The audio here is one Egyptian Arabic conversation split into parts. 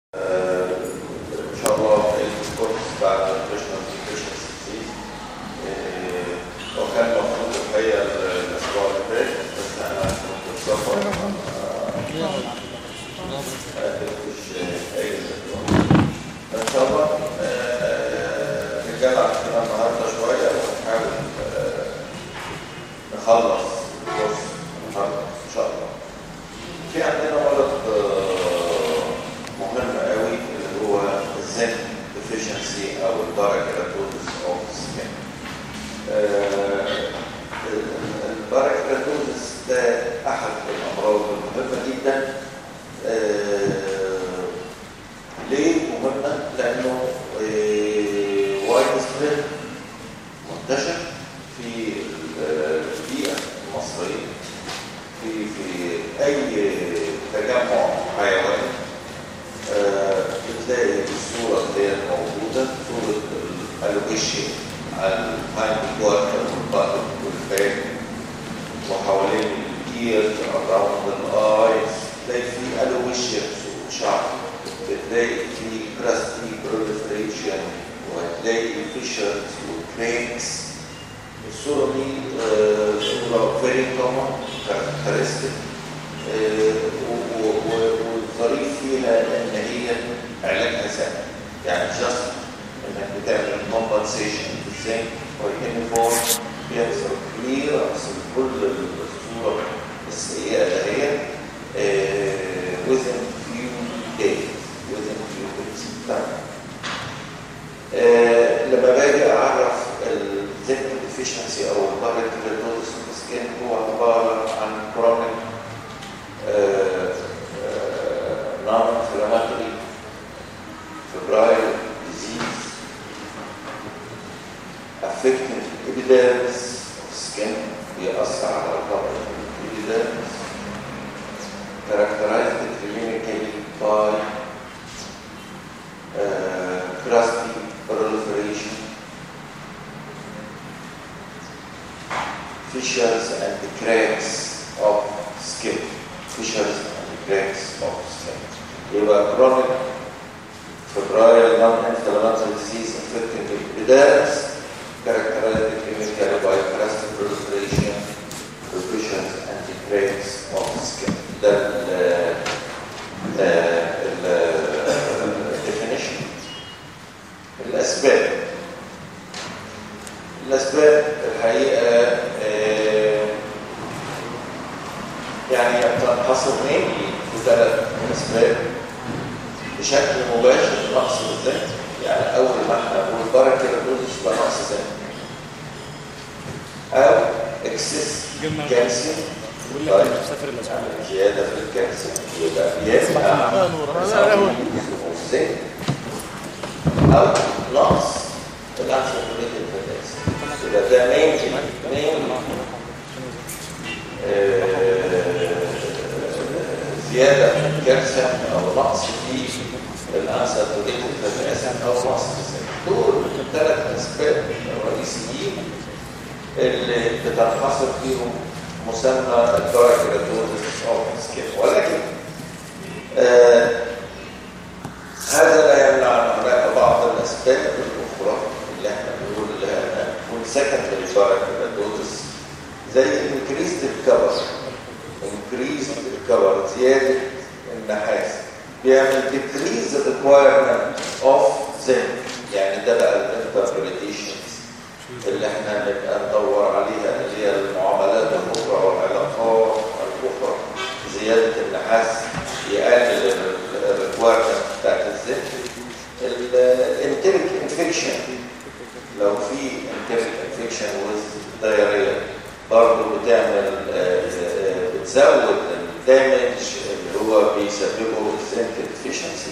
آه، ان شاء الله في الكورس بعد البروفيشنال ديفيشنسي ديزيز وكان المفروض الحقيقه الاسبوع اللي فات بس انا كنت في سفر ما قدرتش اي الاسبوع ان شاء الله آه، رجال عندنا النهارده شويه ونحاول آه، نخلص الكورس النهارده ان شاء الله في عندنا مرض آه، مهم قوي اللي هو الزنك ديفيشنسي او الباراكيراتوزس اوف سكين الباراكيراتوزس ده احد الامراض المهمه جدا آه، ليه مهمه لانه وايد سبريد منتشر في البيئه المصريه في في اي تجمع حيواني آه، بتلاقي الصوره اللي هي موجوده صوره الالوبيشيا على الهايند كوارتر والبطن والباك وحوالين الايرز اراوند الايز تلاقي في الوبيشيا شعر بتلاقي في كراستي بروليفريشن وهتلاقي فيشرز وكريكس الصورة دي آه، صورة very common characteristic آه، و- و- و- والظريف فيها ان هي علاجها سهل يعني just انك بتعمل compensation بالزنك واليونيفورم بيحصل clearance لكل الصورة السيئة اللي هي آه، within few days within few days تمام آه، لما باجي اعرف الزنك ديفيشنسي او الباركيراتوزس سكين هو عباره عن كرونيك نون انفلاماتوري فبرايل ديزيز affecting epidermis of skin بيأثر على الطبع epidermis characterized clinically by uh, crusty proliferation, fissures and the cracks of skin, fissures and the cracks of skin. يبقى chronic febrile non-inflammatory disease affecting the epidermis, characterized clinically by crusty proliferation, fissures and the cracks of skin. ده ال- ال- ال- definition الأسباب الأسباب الحقيقة آه، يعني تنحصر mainly في ثلاث أسباب بشكل مباشر نقص الزنك يعني أول ما احنا نقول باراكيراتوزس يبقى نقص زنك أو اكسس جبنا- كالسيوم بقول لك انت مسافر الاسبوع يعني زيادة في الكالسيوم يبقى يبقى الزنك أو نقص الأنسوليتد بوتاسيوم يبقى ده مين مين زيادة في الكالسيوم أو نقص في الأنسوليتد بوتاسيوم أو نقص في الزنك دول الثلاث أسباب الرئيسيين اللي بتنحصر فيهم مسمى الباراكيراتوزس أو سكين ولكن آه هذا لا يمنع ان هناك بعض الاسباب الاخرى اللي احنا بنقول لها تكون secondary parakeratosis زي increased recover increased recover زياده النحاس بيعمل decrease the requirement of zinc يعني ده بقى الانتربريتيشنز اللي احنا نبقى ندور عليها اللي هي المعاملات الاخرى والعلاقات الاخرى زياده النحاس يقلل الريكويرمنت بتاعت الزيت الانتريك انفكشن لو في انتريك انفكشن ويز دايريا برضه بتعمل آه، آه، بتزود الدامج اللي هو بيسببه الزنك ديفيشنسي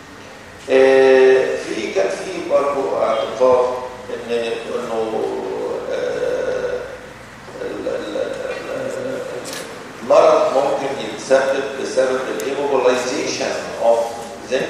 في كان في برضه اعتقاد ان انه آه، ال- ال- ال- المرض ممكن يتسبب بسبب الايموبلايزيشن اوف زنك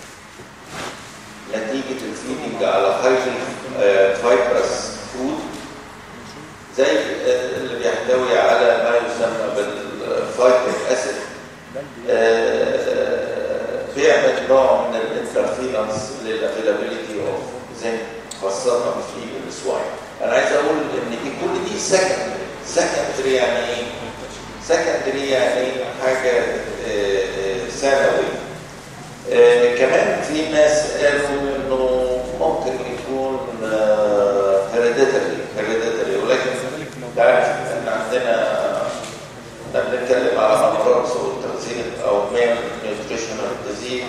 نتيجة الفيدنج على هايلي فايبرس فود زي اللي بيحتوي على ما يسمى بالفايتك اسيد بيعمل نوع من الانترفيرنس للافيلابيلتي اوف زنك خاصه في السواين انا عايز اقول ان دي كل دي سكندري سكندري يعني ايه سكندري يعني حاجه آه، آه، ثانوي آه، كمان في ناس قالوا انه ممكن يكون هيريديتري هيريديتري ولكن تعرف احنا عندنا احنا بنتكلم على امراض سوء التغذيه او مال نيوتريشنال ديزيز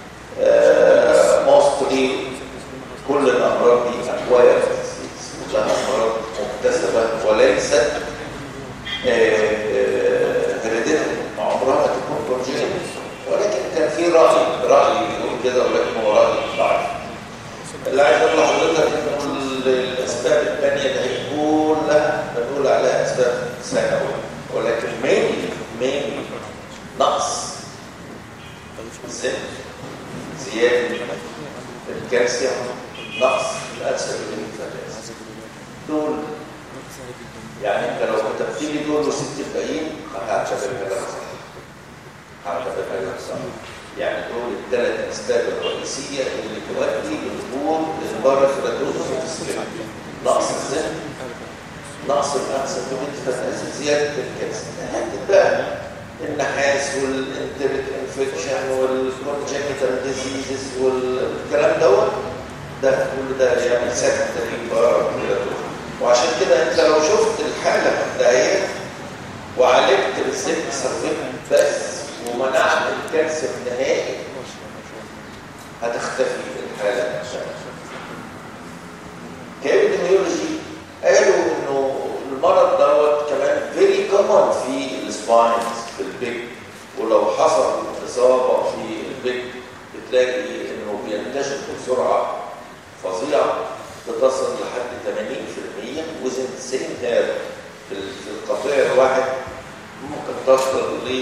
موستلي كل الامراض دي اكوايرد كلها امراض مكتسبه وليست هيريديتري عمرها ما تكون كونجينيتال ولكن كان في راي راي يقول كده ولكن هو راي ضعيف اللي عايز اقول لحضرتك ان الاسباب الثانيه دي كلها بنقول عليها اسباب ثانويه ولكن مين مين نقص الزنك زياده الكالسيوم نقص الاسيد دول يعني انت لو كنت بتيجي دول وست الباقيين هتعتبرها لك صح هعتبرها لك صح يعني دول الثلاث اسباب الرئيسيه اللي تؤدي لظهور البارافرادوز في السكين نقص الزنك نقص الانسولين فاسيد زياده الكالسيوم هتبقى النحاس والانتريك انفكشن والكونجنتال ديزيزز والكلام دوت ده كل ده يعني سكندري بارافرادوز وعشان كده انت لو شفت الحاله دهيت وعالجت بالزنك سلفيت بس ومنعت الكالسيوم نهائي هتختفي الحاله نفسها كابيتولوجي قالوا انه المرض دوت كمان فيري كومن في السباينز في البيج ولو حصل اصابه في البيج بتلاقي انه بينتشر بسرعه فظيعه بتصل لحد 80% وزن سين هير في القطيع الواحد ممكن تصل ل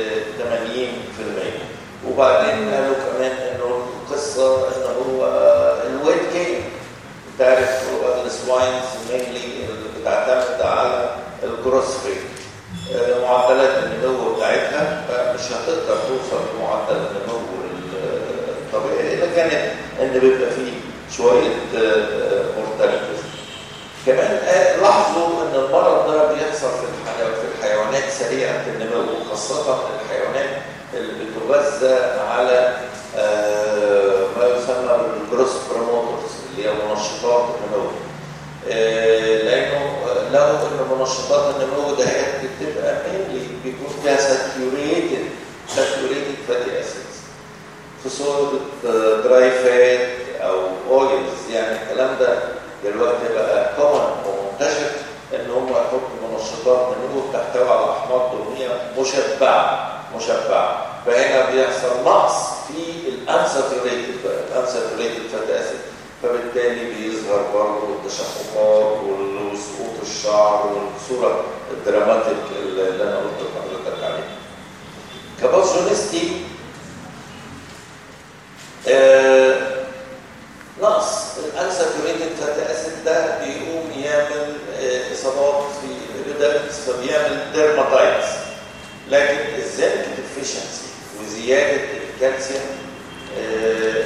80% وبعدين قالوا كمان انه القصه ان هو الويت جين تعرف السواينز مينلي بتعتمد على الجروس ريت معدلات النمو بتاعتها مش هتقدر توصل لمعدل النمو الطبيعي الا كانت ان بيبقى فيه شويه مورتاليتي كمان لاحظوا ان المرض ده بيحصل في في الحيوانات سريعه النمو خاصه الحيوانات اللي بتغذى على ما يسمى الجروس بروموترز اللي هي منشطات النمو لانه لقوا ان منشطات النمو ده بتبقى مينلي بيكون فيها ساتيوريتد ساتيوريتد فاتي اسيدز في صوره دراي فات او اويلز يعني الكلام ده دلوقتي بقى كومن ومنتشر ان هم يحطوا منشطات نمو بتحتوي على احماض دهنيه مشبعه مشبعه فهنا بيحصل نقص في الانساتوريتد الانساتوريتد فاتي اسيد فبالتالي بيظهر برضه التشققات وسقوط الشعر والصوره الدراماتيك اللي انا قلت لحضرتك عليها. كبازونستي آه نقص الانساتوريتد فاتي اسيد ده بيقوم يعمل آه اصابات في الريدرز فبيعمل ديرماتايتس لكن الزنك ديفيشنسي وزياده الكالسيوم آه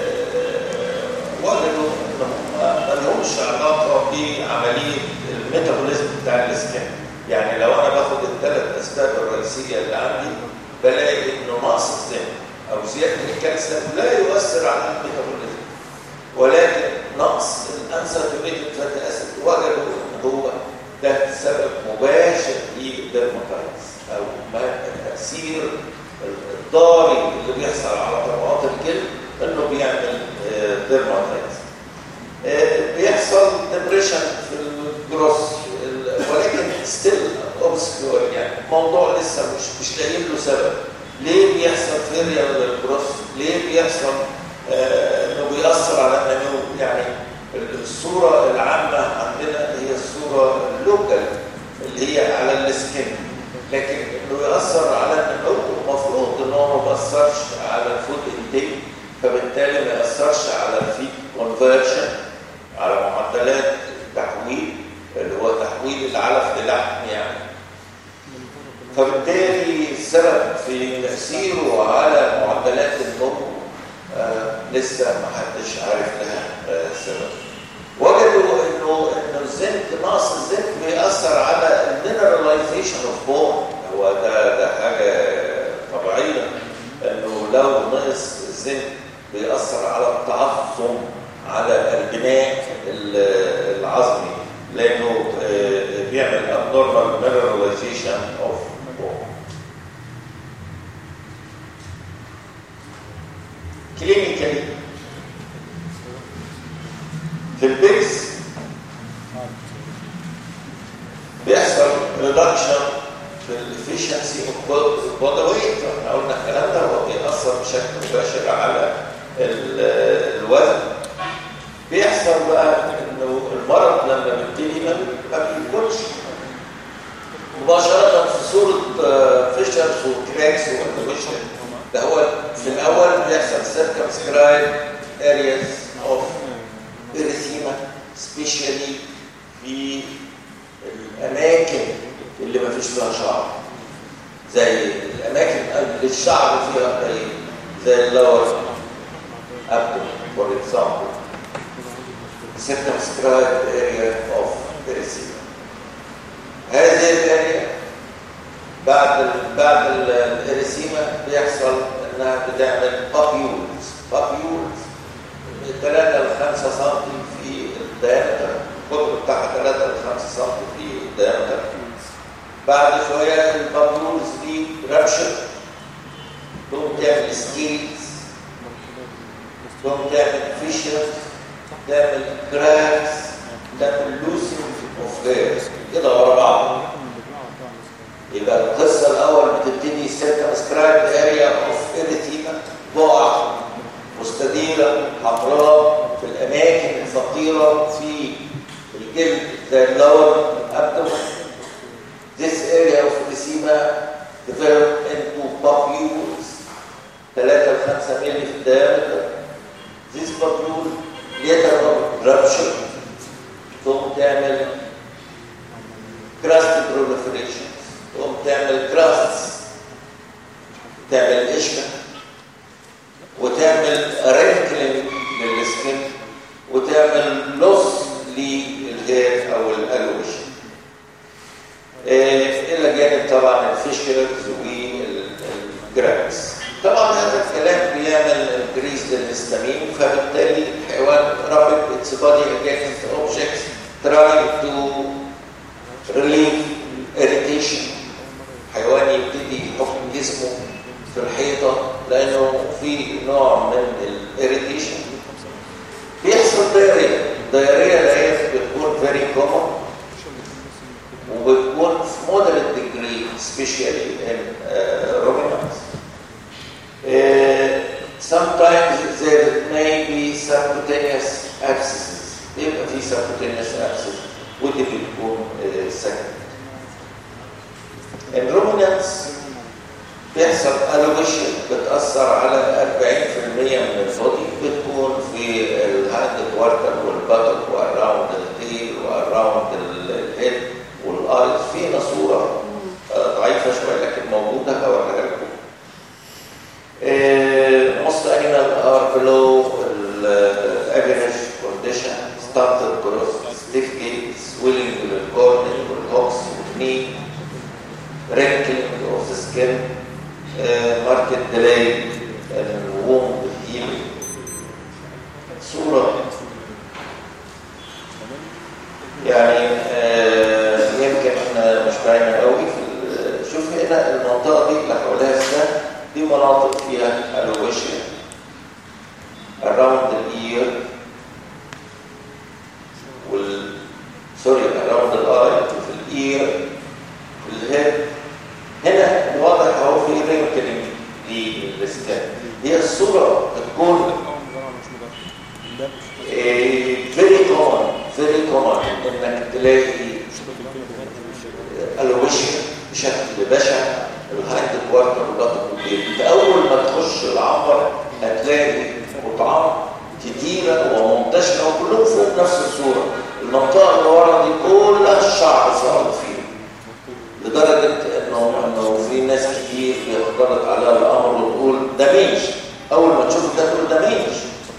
وجدوا ما لهمش علاقه بعمليه الميتابوليزم بتاع الاسكان يعني لو انا باخد الثلاث اسباب الرئيسيه اللي عندي بلاقي انه نقص الزنك او زياده الكالسيوم لا يؤثر على الميتابوليزم ولكن نقص الانساتوريتد فاتي اسيد وجدوا ان هو ده سبب مباشر للديرماتايتس او التاثير الضاري اللي بيحصل على طبقات الجلد انه بيعمل ديرماتايتس بيحصل ديبريشن في الجروس ولكن ستيل اوبسكيور يعني الموضوع لسه مش مش لاقيين له سبب ليه بيحصل فيريا للجروس ليه بيحصل انه بيأثر على النمو يعني الصورة العامة عندنا هي الصورة اللوكال اللي هي على السكين لكن انه يأثر على النمو المفروض ان هو ما بيأثرش على الفود انتيك فبالتالي ما يأثرش على الفيد كونفرشن على معدلات التحويل اللي هو تحويل العلف للحم يعني فبالتالي السبب في تأثيره على معدلات النمو لسه ما حدش عارف لها آه، سبب وجدوا انه انه الزنك نقص الزنك بيأثر على المينراليزيشن اوف بون هو ده ده حاجه طبيعيه انه لو نقص الزنك بيأثر على التعظم على البناء ال- العظمي لانه آه، بيعمل abnormal mineralization of bone كلينيكالي في البيكس بيحصل ريدكشن في الافشنسي اوف بودي ويت احنا قلنا الكلام ده هو بيأثر بشكل مباشر على ال- الوزن بيحصل بقى انه المرض لما بيبتدي ما بي- ما بيكونش مباشرة في صورة فيشرز وكراكس وانتويشن ده هو في الأول بيحصل circumscribed areas of erythema especially في الأماكن اللي ما فيش فيها شعر زي الأماكن اللي الشعر فيها قليل زي اللور abdomen for example circumscribed area of erythema هذه الاريا بعد ال بعد ال- الاريسيما بيحصل انها بتعمل بابيولز بابيولز من 3 ل 5 سم في الدايمتر القطر بتاعها 3 ل 5 سم في الدايمتر بعد شويه البابيولز دي رابشر تقوم تعمل سكيلز تقوم تعمل فيشرز تعمل كراكس تعمل لوسنج اوف هير كده ورا بعض يبقى القصه الاول بتبتدي سيركمسكرايب اريا اوف اريتيما بقع مستديره حمراء في الاماكن الفقيره في الجلد زي اللور abdomen This area of erythema developed into papules 3 ل 5 مللي في الدايمتر This papule later on rupture تقوم تعمل كراست بروليفريشن تقوم تعمل كراست تعمل قشره وتعمل رينكلينج للسكن وتعمل لوس للهير او الالوش الى جانب طبعا الفيشرز والجراكس طبعا هذا الكلام بيعمل انكريز للهستامين فبالتالي الحيوان رابط its body against objects trying to relieve irritation حيوان يبتدي يحط جسمه في الحيطة لأنه في نوع من الاريتيشن بيحصل دايريا الدايريا ديت بتكون very common وبتكون في moderate degree especially in uh, ruminants uh, sometimes there may be subcutaneous abscesses يبقى في subcutaneous abscess ودي بتكون uh, second الرومينانس بيحصل الوشن بتأثر على 40% من البودي بتكون في الهاند كوارتر والبطن واراوند التيل واراوند الهيد والايز فينا صورة آه، ضعيفة شوية لكن موجودة هوريها لكم. Uh, most animals are below the average condition, stunted growth, stiff gait, swelling to the cornea, hocks, knee, wrinkling of the skin, uh, market delay, and wound healing. صورة يعني آه، يمكن احنا مش باينه قوي في ال- شوف هنا المنطقه دي اللي حواليها السهم دي مناطق فيها الوشيا around the ear وال سوري around the eye وفي الاير في الهيد هنا واضح اهو في رينكلينج للسكان هي الصوره بتكون فيري كومن فيري كومن انك تلاقي الوشيا بشكل بشع الهايند كوارتر والبطن والبيت اول ما تخش العنبر هتلاقي قطعان كتيره ومنتشره وكلهم فوق نفس الصوره المنطقه اللي ورا دي كلها الشعر ظهر فيها لدرجه انه انه في ناس كتير بيختلط عليها الامر وتقول ده ميش اول ما تشوف ده تقول ده ميش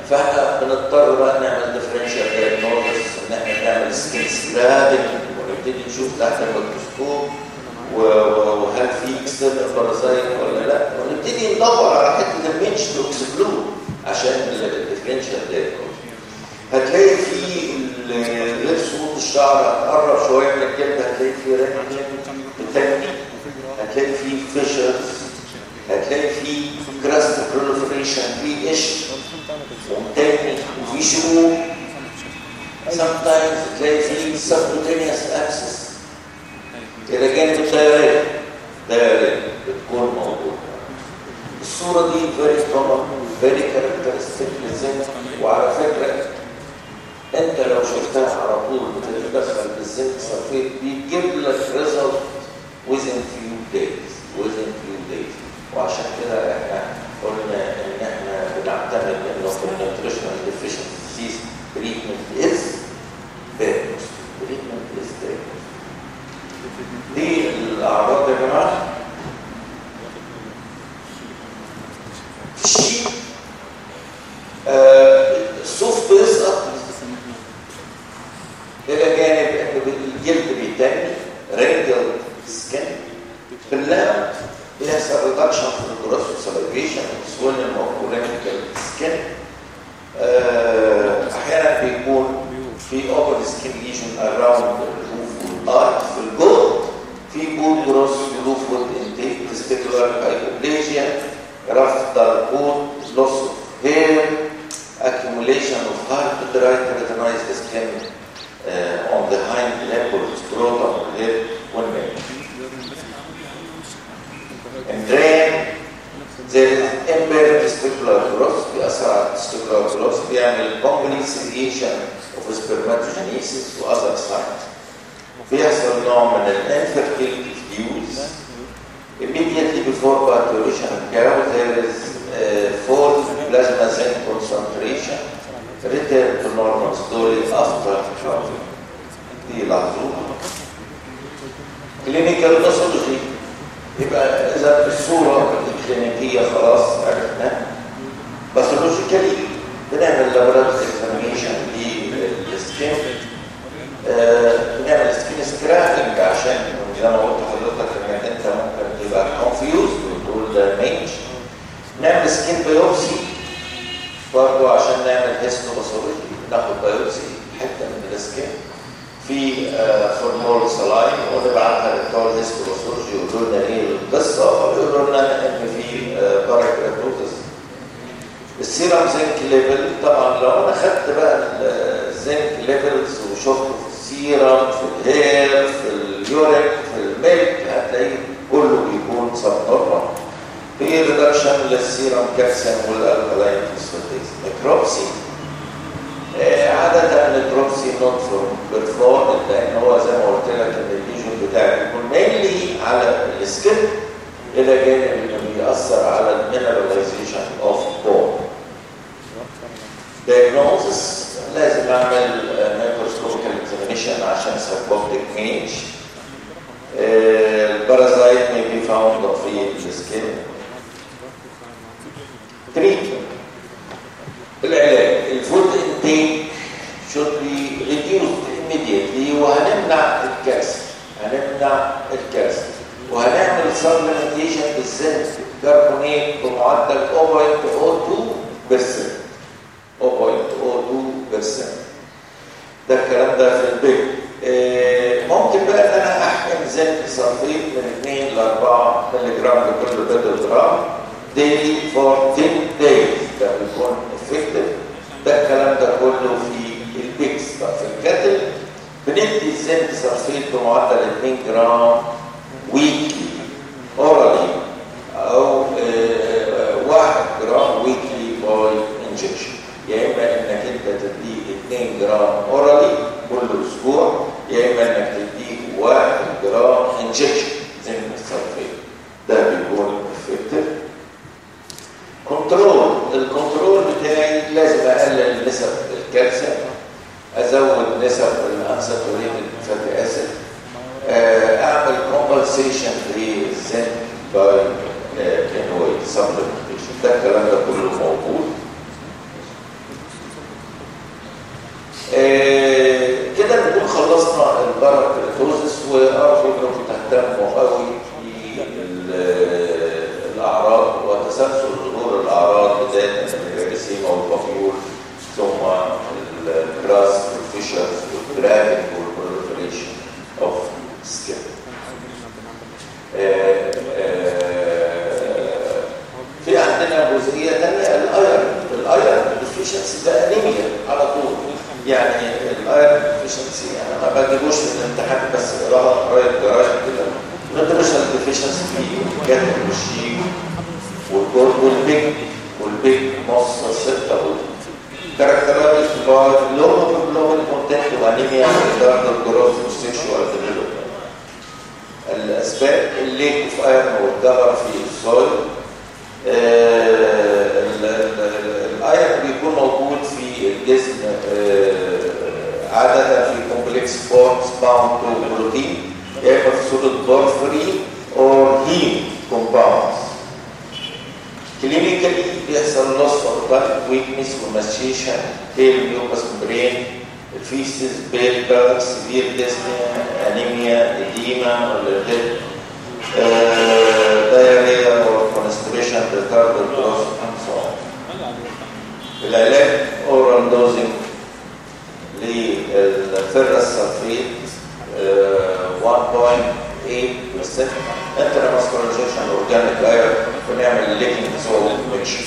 فاحنا بنضطر بقى نعمل ديفرنشال دايجنوستس ان احنا نعمل سكين سكرابنج ونبتدي نشوف تحت الميكروسكوب وهل في اكسترنال بارازايت ولا لا ونبتدي ندور على حته المنش تو اكسبلود عشان الديفرنشال دايجنوستس هتلاقي في غير سقوط الشعر هتقرب شويه من الجلد هتلاقي في رنج بتنمي هتلاقي في فيشرز هتلاقي في كراست بروليفريشن في قشر وتاني وفي شموع sometimes تلاقي في subcutaneous abscess الى جانب الدياريه دياريه بتكون موجوده الصوره دي very common very characteristic للزنك وعلى فكره انت لو شفتها على طول بتتدخل بالزنك صفيت بيجيب لك ريزلت within few days within few days وعشان كده احنا قلنا ان احنا بنعتمد انه في النيوتريشنال ديفيشنسي ديزيز تريتمنت از diagnosed تريتمنت از diagnosed دي الاعراض يا جماعه الشيء آه الصوف بيسقط الى جانب ان الجلد بيتني رينجل سكن بالله بيحصل ريدكشن في الجروث سليفيشن سوين الموركولينيكال سكن احيانا بيكون في اوبر سكين ليجن اراوند الروف والاي في الجلد في بول جروث روف وود انتيك تستيكولار هايبوبليجيا رفض البول لوس اوف هير accumulation of hard dry keratinized skin uh, on the hind limb or scrotum or head when male. And then there is impaired testicular growth بيأثر على testicular growth بيعمل congressation of spermatogenesis و other signs. بيحصل نوع من الانفيرتيليتي fuse. Immediately before parturition of cow there is uh, false plasma zinc concentration return to normal slowly after travel. دي لاحظوها. كلينيكال باثولوجي يبقى اذا الصوره الكلينيكيه خلاص عرفناها باثولوجيكالي بنعمل لابوراتوري اكزامينشن للسكين بنعمل سكين سكرابنج عشان زي ما قلت لحضرتك انك انت ممكن تبقى كونفيوز وتقول ده مينج نعمل سكين بايوبسي برضه عشان نعمل هيستوباثولوجي ناخد بايوبسي حته من السكين في فورمول سلاين ونبعتها لبتوع الهيستوباثولوجي يقولوا لنا ايه القصه ويقولوا لنا ان في باراكراتوتس السيرم زنك ليفل طبعا لو انا خدت بقى الزنك ليفلز وشفته في السيرم في الهير في اليوريك في الميلك هتلاقيه كله بيكون سب نورمال في ريدكشن للسيرم كالسيوم والالكالاين فوسفاتيز ميكروبسي عادة البروكسي نوت بيرفورم لان هو زي ما قلت لك ان الليجن بتاعي بيكون مينلي على السكن الى جانب انه بيأثر على المينراليزيشن اوف بون. diagnosis لازم اعمل مايكروسكوبيكال اكزامينشن عشان سبوبتيك ميج البارازايت may be found في السكن treatment العلاج الفود انتيك should be reduced immediately وهنمنع الكسر هنمنع الكسر وهنعمل supplementation بالزنك كربونات بمعدل 0.02% 0.02% ده الكلام ده في البيت آه ممكن بقى ان انا احقن زنك صلفيت من 2 ل 4 مللي جرام لكل بدل جرام daily for 10 days ده بيكون effective ده الكلام ده كله في البيكس بقى في الكاتل بندي الزنك صلفيت بمعدل 2 جرام ويكلي اورالي او آه 1 جرام ويكلي باي انجكشن يا اما انك انت تديه 2 جرام اورالي كل اسبوع يا اما انك تديه 1 جرام انجكشن زنك الصلفيت ده بيكون افكتيف كنترول الكنترول بتاعي لازم اقلل نسب الكالسيوم ازود نسب الانساتوريتد فاتي اسيد اعمل كومبنسيشن للزنك باي انوي سبلمنتيشن ده الكلام ده كله موجود الغازات الرسيمه والبابيول ثم الجراس والفيشرز والجرافيك والبروليفريشن اوف سكين في عندنا جزئيه ثانيه الايرن الايرن ديفيشنسي ده انيميا على طول يعني الايرن ديفيشنسي انا ما بجيبوش في الامتحان بس اقراها قرايه جرايد كده نيوتريشنال ديفيشنسي في جهه والشيك والجورد والبيج والبيج نص ستة كاركترايز باي لو هيموجلوبين كونتنت وانيميا ريتارد الجروث والسيكشوال ديفلوبمنت الاسباب الليك اوف ايرن والجبر في السويل الايرن بيكون موجود في الجسم عادة في كومبلكس فورمز باوند تو بروتين يا اما في صورة بورفرين اور هيم كومباوندز كلينيكالي بيحصل لوس اورجان ويكنس وماسيشن تيل ميوكس برين الفيسز بيلبر سيفير ديسنيا انيميا اديما والريد diarrhea or constipation retarded growth and so on. العلاج oral dosing للفيرس سلفيت 1.8% انتراماسكولوجيشن اورجانيك اير ونعمل ليكنج سولت ميكشر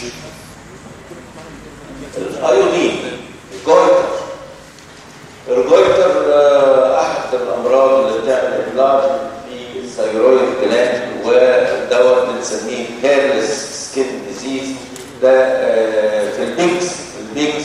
الايودين الجويتر الجويتر احد الامراض اللي بتعمل ابلاج في الثيرويد جلاند ودوت بنسميه هيرلس سكين ديزيز ده في البيكس البيكس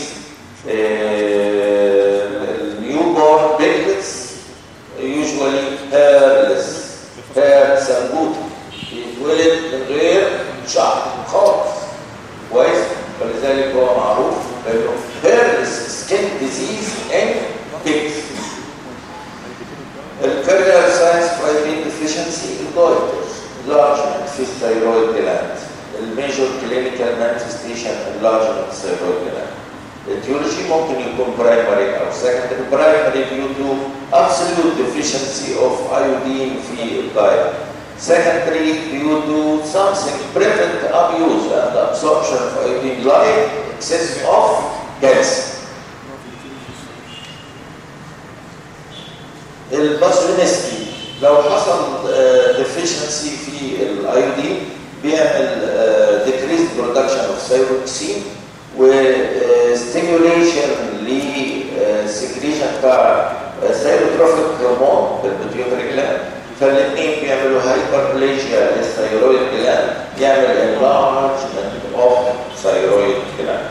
النيو بورن بيكلتس يوجوالي هيرلس هير سنبوت بيتولد من غير شعر خالص كويس ولذلك هو معروف بانه هيرلس سكين ديزيز ان بيكس الكارير ساينس فايبرين ديفيشنسي الجويتر enlargement في الثيرويد gland الميجور كلينيكال مانيفستيشن enlargement الثيرويد gland التيولوجي ممكن يكون برايمري او سكندري برايمري due to absolute deficiency of iodine في الدايت secondary due to something prevent abuse and absorption of iodine like excess of calcium الباسونسكي لو حصل deficiency في الايودين بيعمل decreased production of thyroxine و stimulation للسكريشن بتاع ثيروتروفيك هرمون بالبيتيوتري جلاند فالاثنين بيعملوا هايبربليجيا للثيرويد جلاند يعمل enlargement of thyroid gland.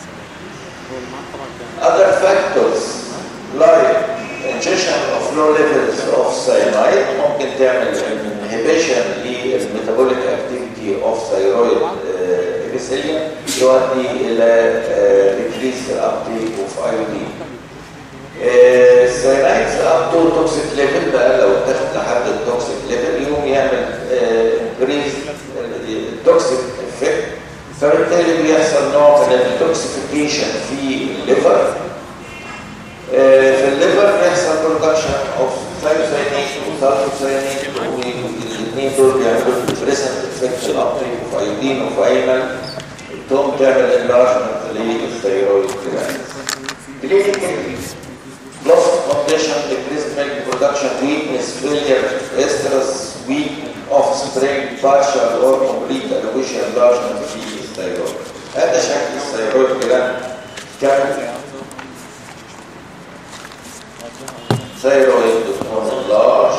Other factors like ingestion of low levels of cyanide ممكن تعمل inhibition للmetabolic activity of thyroid epithelium يؤدي الى decrease uptake of iodine. السيانايدز up to toxic level بقى لو اتخذ لحد التوكسيك ليفل يقوم يعمل increase التوكسيك افكت فبالتالي بيحصل نوع من التوكسيفيكيشن في الليفر في الليفر بيحصل برودكشن اوف ثايروساينيت وثالثوساينيت والاثنين دول بيعملوا بريسنت افكت الابتيك اوف ايودين اوف ايمن تقوم تعمل انلارجمنت للثيرويد جلاند كلينيكال loss of condition, decreased milk production, weakness, failure, estrus, weak offspring, partial or complete alopecia enlargement في الثيرويد. هذا شكل الثيرويد جلاند كان ثيرويد تكون لارج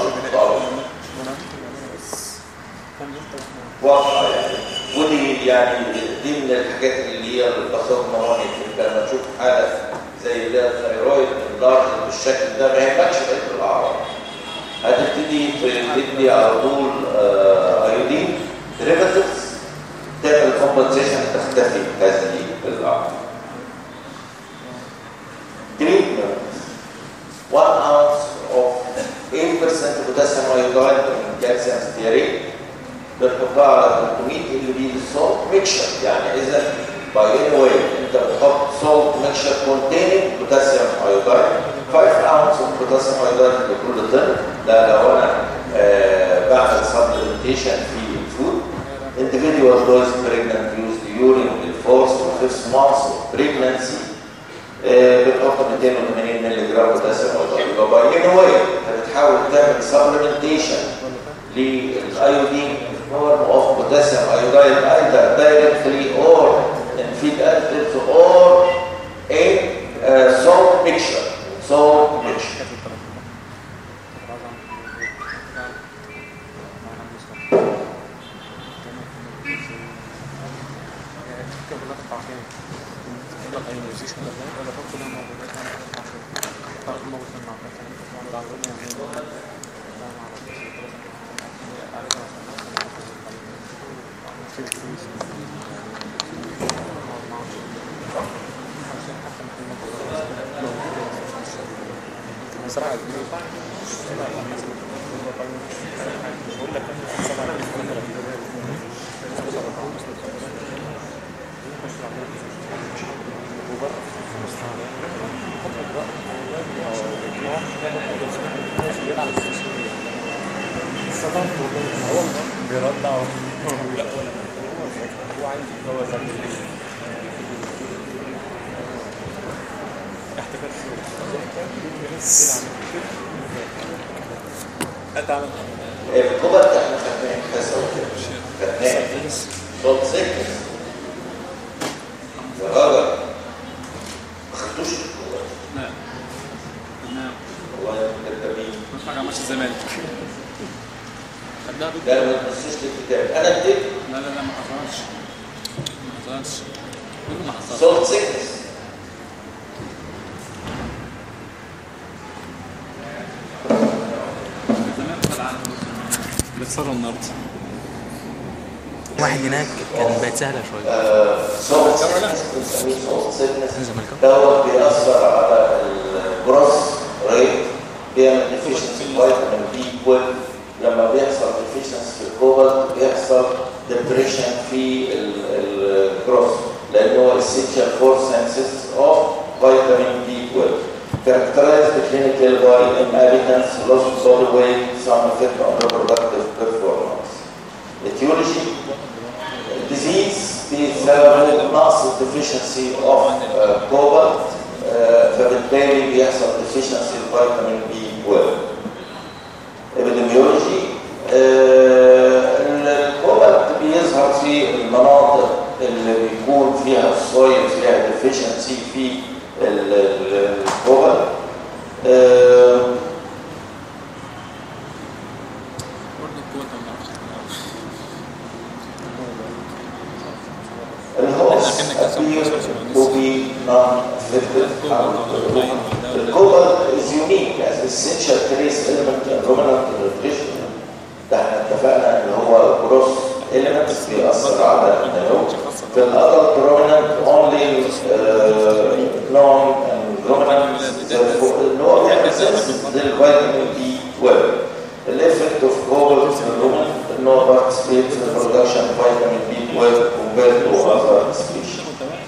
واضحه يعني ودي يعني دي من الحاجات اللي هي البساطه موانئ انت لما تشوف حاله زي ده ثيرويد لارج بالشكل ده ما يهمكش بقيه الاعراض هتبتدي تدي على طول ايودين ديريفاتيفز تعمل كومبنسيشن تختفي هذه الاعراض treatment 1 ounce of 8% potassium iodide من calcium stearate بنحطها على 300 ال بي salt mixture يعني اذا by any way انت بتحط salt mixture containing potassium iodide 5 ounce of potassium iodide لكل طن ده لو انا آه بعمل supplementation في الفود individual dose pregnant use during the fourth 6 months pregnancy آه، بتحط 280 مللي جرام بوتاسيوم يبقى باي اني واي انت بتحاول تعمل سبلمنتيشن للايودين form of potassium iodide either directly or in feed additives or a uh, salt mixture salt mixture بصراحة بقول لك بيرضع لا ولا هو عايز هو اتعلم الكوبا بتاع احنا خدناه كذا خدناه صوت سكر يا راجل ما خدتوش الكوبا لا لا والله يا مكتبين مش حاجه ماشي الزمالك خدناها ضد لا ما تبصوش للكتاب انا اديت لا لا لا ما حصلش ما حصلش كله ما حصلش صوت سكر الزمالك خد عنه بيتصروا النهارده واحد هناك كان بقت سهلة شوية صوت سكر بنسميه صوت سكر الزمالك دوت بيأثر على الجروس ريت بيعمل ديفيشنسي فيتامين بي 12 لما بيحصل ديفيشنسي في الكوبالت بيحصل ديبريشن في الجروس لان هو essential for synthesis of vitamin B12 characterized clinical by inhabitants loss of body weight some effect on reproductive performance etiology disease بسبب نقص الديفيشنسي اوف كوبالت فبالتالي بيحصل ديفيشنسي الفيتامين بي 12 ابيديميولوجي الكوبالت بيظهر في المناطق اللي بيكون فيها السويل فيها ديفيشنسي في ال- ال- الكوبالت آه، برضه القوه ما بنعرفش الهوس appear to be non-afflicted The cobalt is unique as essential trace element in ruminant nutrition. ده احنا اتفقنا ان هو جروس element بيأثر على النمو. في الادلت ruminant only uh, non and ruminant therefore ان هو بيحسس للفيتامين بي 12. الافكت اوف cobalt في الruminant ان هو participate in the production of vitamin B12 compared to other species.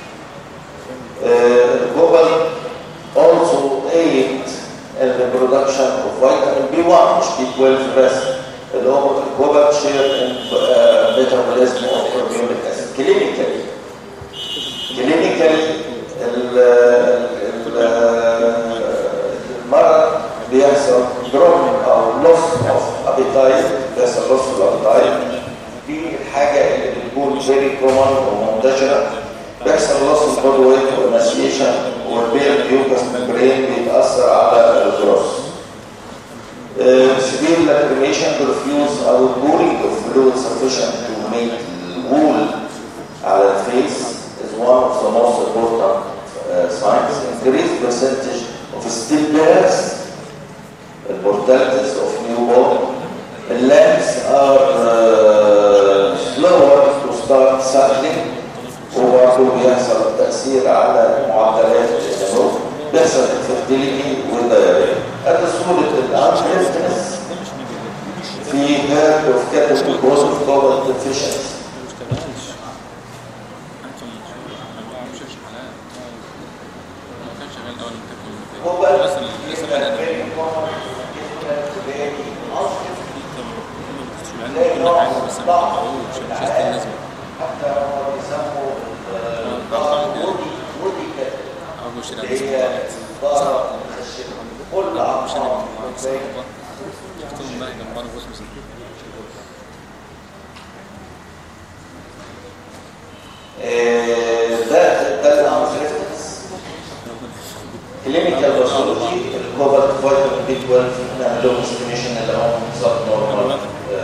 Uh, cobalt also aid in the production of vitamin B1 مش B12 بس اللي هو الكوبالت شير in uh, metabolism of carbonic acid clinically clinically ال- ال- المرض بيحصل drop او loss of appetite بيحصل loss of appetite دي الحاجة اللي بتكون very common ومنتشرة بيحصل loss of body weight والمسيشن والبير ميوكس ممبرين بيتأثر على الجروس severe lacrimation refuse outpouring of fluid sufficient to make wool على الفيس is one of the most important uh, signs. Increased percentage of stillbirths, the mortalities of newborn. The lambs are uh, slower to start suckling وبرضه بيحصل تأثير على معدلات النمو بيحصل infertility والديابيت. هذا صورة الانفرستنس في هاد اوف كاتب جروس اوف كوبالت deficiency. ما بيشتغلش انتم ما بيعرفش حالات ما كان شغال اول ما تاكل هو بقى لسه لسه بدأنا كل حاجه بس ما بتعرفوش مش لازم حتى هو بيسموا بعرف اعمل وشيلها اللي هي الضارة المخشبة كل أعضاء الإنسان شفتهم بقى جنب بعض بص مثلا آه، ده ده الانفريفتنس كلينيكال باثولوجي الكوبالت فيتامين بي 12 نعمل لهم استيميشن اللي هو سب نورمال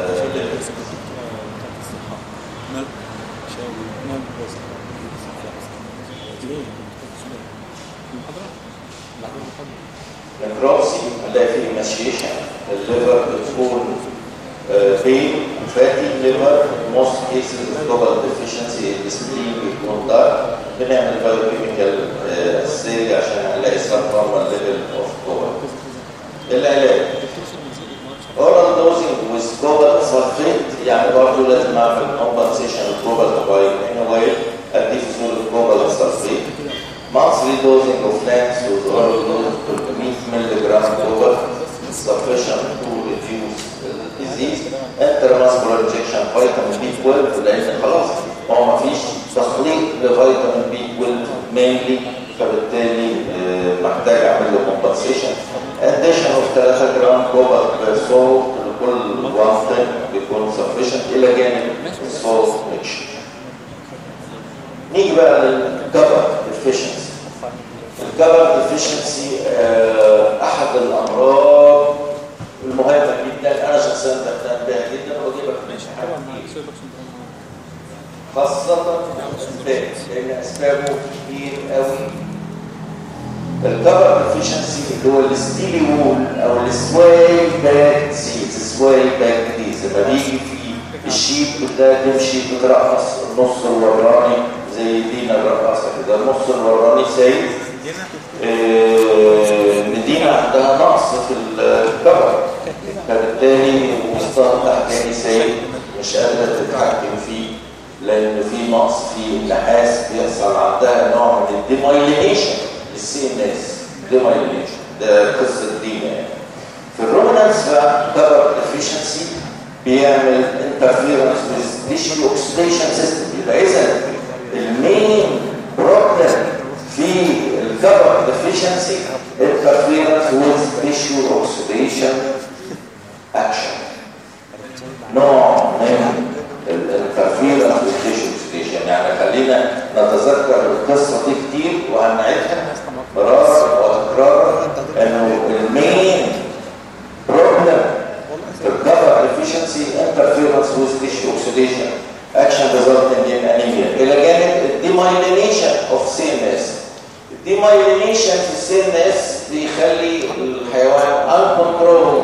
نكروبسي هنلاقي فيه ماشيشن الليفر بتكون بين فاتي ليفر موست كيسز جلوبال ديفيشنسي السبلين بيكون دارك بنعمل بايوكيميكال اسي عشان نلاقي سب نورمال ليفل اوف كوبال العلاج اورال دوزنج ويز كوبال سلفيت يعني برضه لازم اعمل كومبنسيشن الكوبال باي اني واي ادي في صوره كوبال سلفيت monthly dosing of plants with oral dose of 300 milligram copper is sufficient to reduce the disease. Intramuscular injection vitamin B12 لأن خلاص هو ما فيش تخليط لفيتامين B12 mainly فبالتالي آه، محتاج اعمل له compensation. Addition of 3 جرام كوبر per salt لكل 1 طن بيكون sufficient إلى جانب salt mixture. نيجي بقى للكبر ديفيشنسي الكبر ديفيشنسي احد الامراض المهمه جدا انا شخصيا بهتم بها جدا وبجيبها في الامتحان كتير خاصه الاسباب لان اسبابه كتير قوي الكبر ديفيشنسي اللي هو الستيلي وول او السواي باك ديزيز سواي باك ديزيز لما بيجي في الشيب بتلاقي تمشي بترقص النص الوراني زي دينا الرقاصه كده النص الوراني سايب آه، مدينة عندها نقص في الكبر فبالتالي وسطها تحتاني سايب مش قادرة تتحكم فيه لأن في نقص في النحاس بيحصل عندها نوع من الديمايلينيشن للسي ان اس ديمايلينيشن ده قصة دينا يعني في الرومانس بقى كبر ديفيشنسي بيعمل انترفيرنس with tissue oxidation system يبقى اذا المين بروبلم في الكبر ديفيشنسي interference with tissue oxidation action نوع من الانترفيرنس with tissue oxidation يعني خلينا نتذكر القصه دي كتير وهنعيدها مرارا وتكرارا انه المين بروبلم في الكبر ديفيشنسي interference with tissue oxidation action resulting in anemia الى جانب الديمايلينيشن اوف سي ان اس الديمايلينيشن في السي ان اس بيخلي الحيوان uncontrolled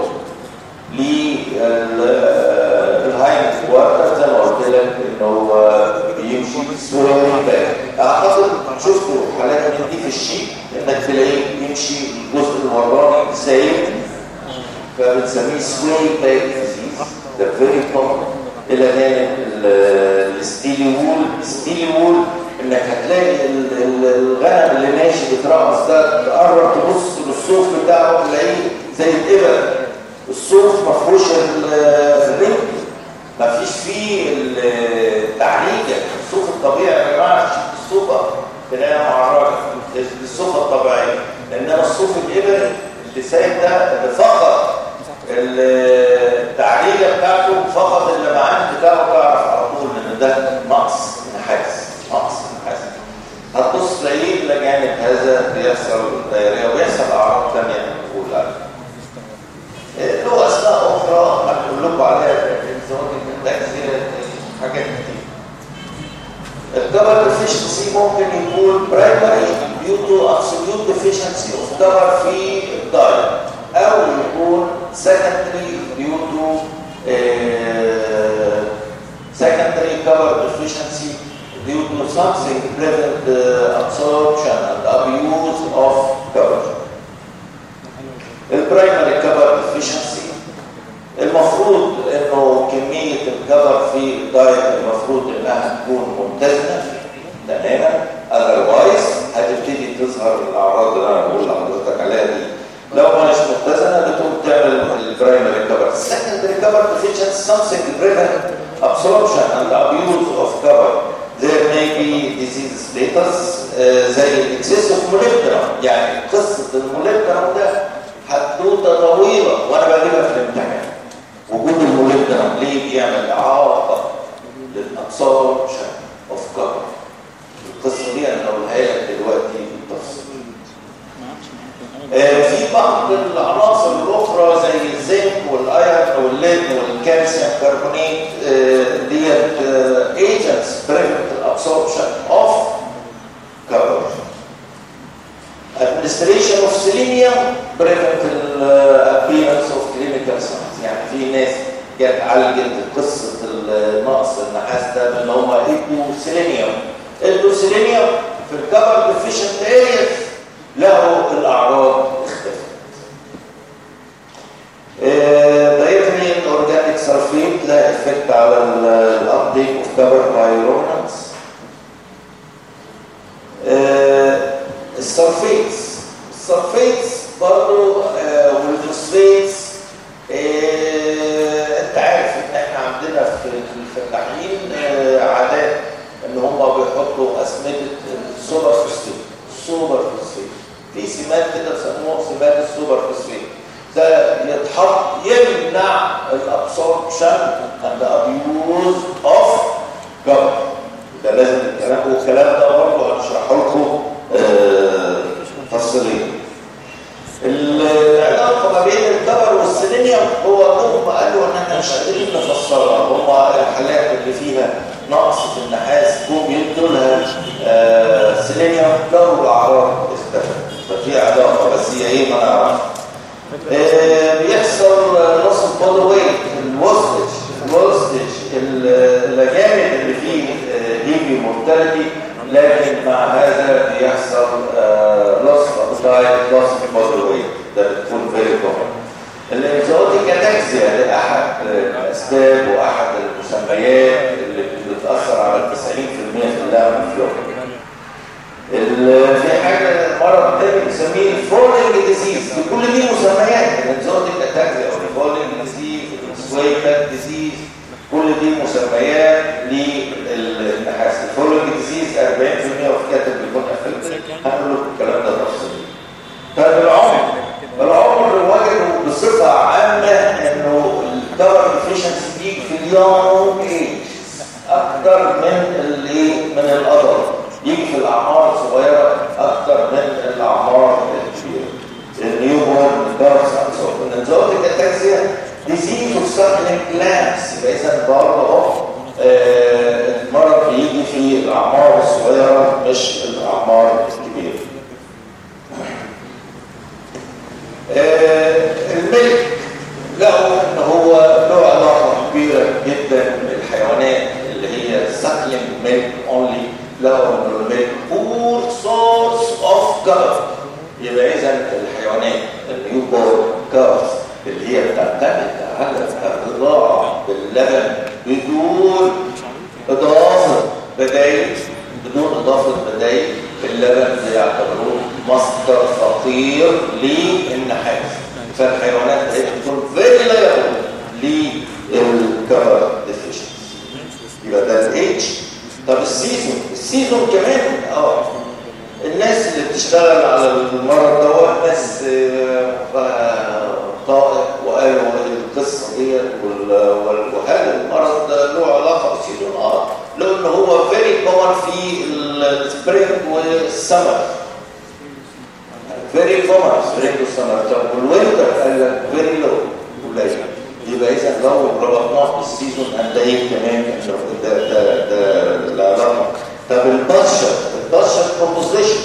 للهايند كوارتر زي ما قلت لك ان هو بيمشي سويري باك اعتقد شفتوا حالات من دي في الشيء انك تلاقيه بيمشي الجزء الوراني سايب فبنسميه سويري باك ديزيز ده فيري كومن الى جانب الستيلي وول الستيلي وول انك هتلاقي ال- ال- الغنم اللي ماشي بيترقص ده تقرب تبص للصوف بتاعه تلاقيه زي الابر الصوف ما فيهوش ال- الرنج ما فيش فيه التعريجه الصوف الطبيعي يا جماعه مش الصوفه تلاقيها معرجه دي الصوفه الطبيعيه انما الصوف الابري اللي سايب ده اللي فقط التعريجه بتاعته فقط اللمعان بتاعه تعرف على طول ان ده نقص نحاس نقص نحاس هتبص تلاقيه الى جانب هذا بيحصل دايريه وبيحصل اعراض ثانيه نقول عليها له اسماء اخرى هنقول لكم عليها سواء كانت حاجات كتير الكبر ديفيشنسي ممكن يكون برايمري due to absolute deficiency of cover في الدايت او يكون secondary due to uh, secondary cover deficiency due to something prevent the absorption and abuse of cover البرايمري كفر ديفيشنسي المفروض انه كميه الكفر في الدايت المفروض انها تكون متزنه تماما اذروايز هتبتدي تظهر الاعراض اللي انا بقول لحضرتك عليها دي لو ما مش متزنه بتقوم تعمل البرايمري كفر السكندري كفر ديفيشنسي something prevent absorption and abuse of cover there may be ديزيز ستيتس زي الاكسس اوف موليبدرم يعني قصه الموليبدرم ده حدوته طويله وانا بجيبها في الامتحان وجود الموليبدرم ليه بيعمل اعاقه للابسوربشن اوف كفر القصه دي انا هقولها لك دلوقتي بالتفصيل ما عادش ممكن أبدا. آه، في بعض العناصر الاخرى زي الزنك والايرون والليد والكالسيوم كربونيت آه، ديت ايجنتس بريفنت الابسوربشن اوف كفر administration of selenium prevent the appearance of clinical signs يعني في ناس جت عالجت قصه النقص النحاس ده بان هم ادوا سيلينيوم ادوا سيلينيوم في الكفر ديفيشنت ارياز له الاعراض اختفت دايرني اورجانيك سلفيت لا افكت على الابديت اوف كفر بايرونانس السلفيتس السلفيتس برضو آه، والفوسفيتس آه، انت عارف ان احنا عندنا في في الفلاحين آه، عادات ان هم بيحطوا اسمده السوبر فوسفيت السوبر فوسفيت في سمات كده بيسموها سمات السوبر فوسفيت ده يتحط يمنع الابسوربشن اند ابيوز اوف جبر ده لازم الكلام والكلام ده برضه هنشرحه لكم آه، تفصيليا العلاقه ما بين الكبر والسيلينيوم هو هم قالوا ان احنا مش قادرين نفسرها هم الحالات اللي فيها نقص في النحاس هم يدوا لها آه، سيلينيوم لو الاعراض اختفت ففي علاقه بس هي ايه ما نعرفش آه، بيحصل نص البودي ويت الوستج الوستج الجامد اللي فيه هيفي مورتاليتي لكن مع هذا بيحصل لوس اوف دايت لوس اوف بودي ويت ده بتكون فيري كومن الانزوتيك اتاكسيا ده احد الاسباب واحد المسميات اللي بتاثر على 90% في اللعب الفلوكي ال- في حاجه مرض تاني بنسميه الفولينج ديزيز كل دي مسميات الانزوتيك اتاكسيا او الفولينج ديزيز السويكات ديزيز كل دي مسميات للنحاس الفولينج ديزيز 40% وفي كاتب بيكون افكتد هنقول لكم الكلام ده تفصيلي طيب العمر العمر وجدوا بصفه عامه انه الكفر ديفيشنسي بيجي في اليونج ايج اكتر من الايه من الادلت يجي في الاعمار الصغيره اكتر من الاعمار الكبيره النيو بورن كارس النزوتيك اتاكسيا ديزيز اوف ساكلينج كلامس يبقى اذا برضه اهو آه، المرض بيجي في الاعمار الصغيره مش الاعمار الكبيره آه، الملك لقوا ان هو له علاقه كبيره جدا بالحيوانات اللي هي ساكلينج ميلك اونلي لقوا ان الميلك بور سورس اوف كارف يبقى اذا الحيوانات النيو بورن كارف اللي هي بتعتمد على الرضاعه باللبن بدون اضافه بدائل بدون اضافه بدائل اللبن بيعتبروه مصدر خطير للنحاس فالحيوانات هي بتكون فيري لايبل للكفر ديفيشنسي يبقى ده الايدج طب السيزون السيزون كمان اه الناس اللي بتشتغل على المرض دوت ناس آه، طائق وقالوا القصه ديت وال- وال- وهل المرض ده له علاقه بالسيزون اه لو ان هو فيري كومن في السبرينج والسمر فيري كومن سبرينج والسمر طب والوينتر قال لك فيري لو قليل يبقى اذا لو ربطناه بالسيزون هنلاقيه كمان إنه ده ده ده العلاقه طب البشر البشر كومبوزيشن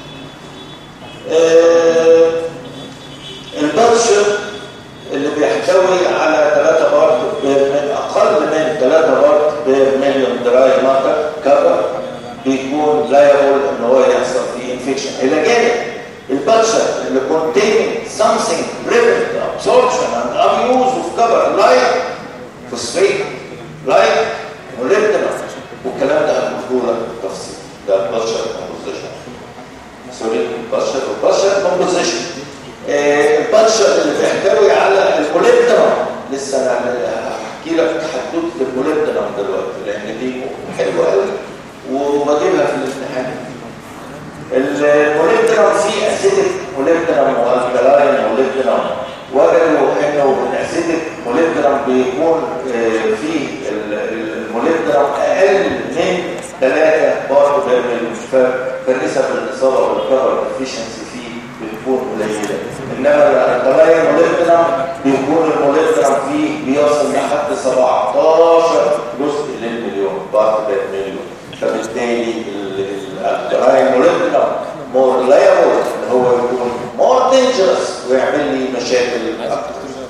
آه البشر اللي بيحتوي على 3 بارت بير من اقل من 3 بارت بير مليون دراي ماتر كفر بيكون لايبل ان هو يحصل فيه انفكشن الى جانب البشر اللي containing something prevent absorption and abuse of cover like phosphate like molybdenum والكلام ده هنقوله لك بالتفصيل ده البشر كومبوزيشن سوري البشر والبشر كومبوزيشن البشر اللي بيحتوي على الموليبدنم لسه انا هحكي لك حدوته الموليبدنم دلوقتي لان دي حلوه قوي وبجيبها في الامتحان الموليبدرم فيه اسيدك موليبدرم والكلاين موليبدرم وجدوا انه الاسيدك موليبدرم بيكون آه، فيه الموليبدرم اقل من 3 بار بير مليون فنسب الاصابه بالكفر افيشنسي فيه بتكون قليله انما الكلاين موليبدرم بيكون الموليبدرم فيه بيصل لحد 17 جزء للمليون بار بير مليون فبالتالي الكلاين موليبدرم مور لايبل هو يكون مور دينجرس ويعمل لي مشاكل اكتر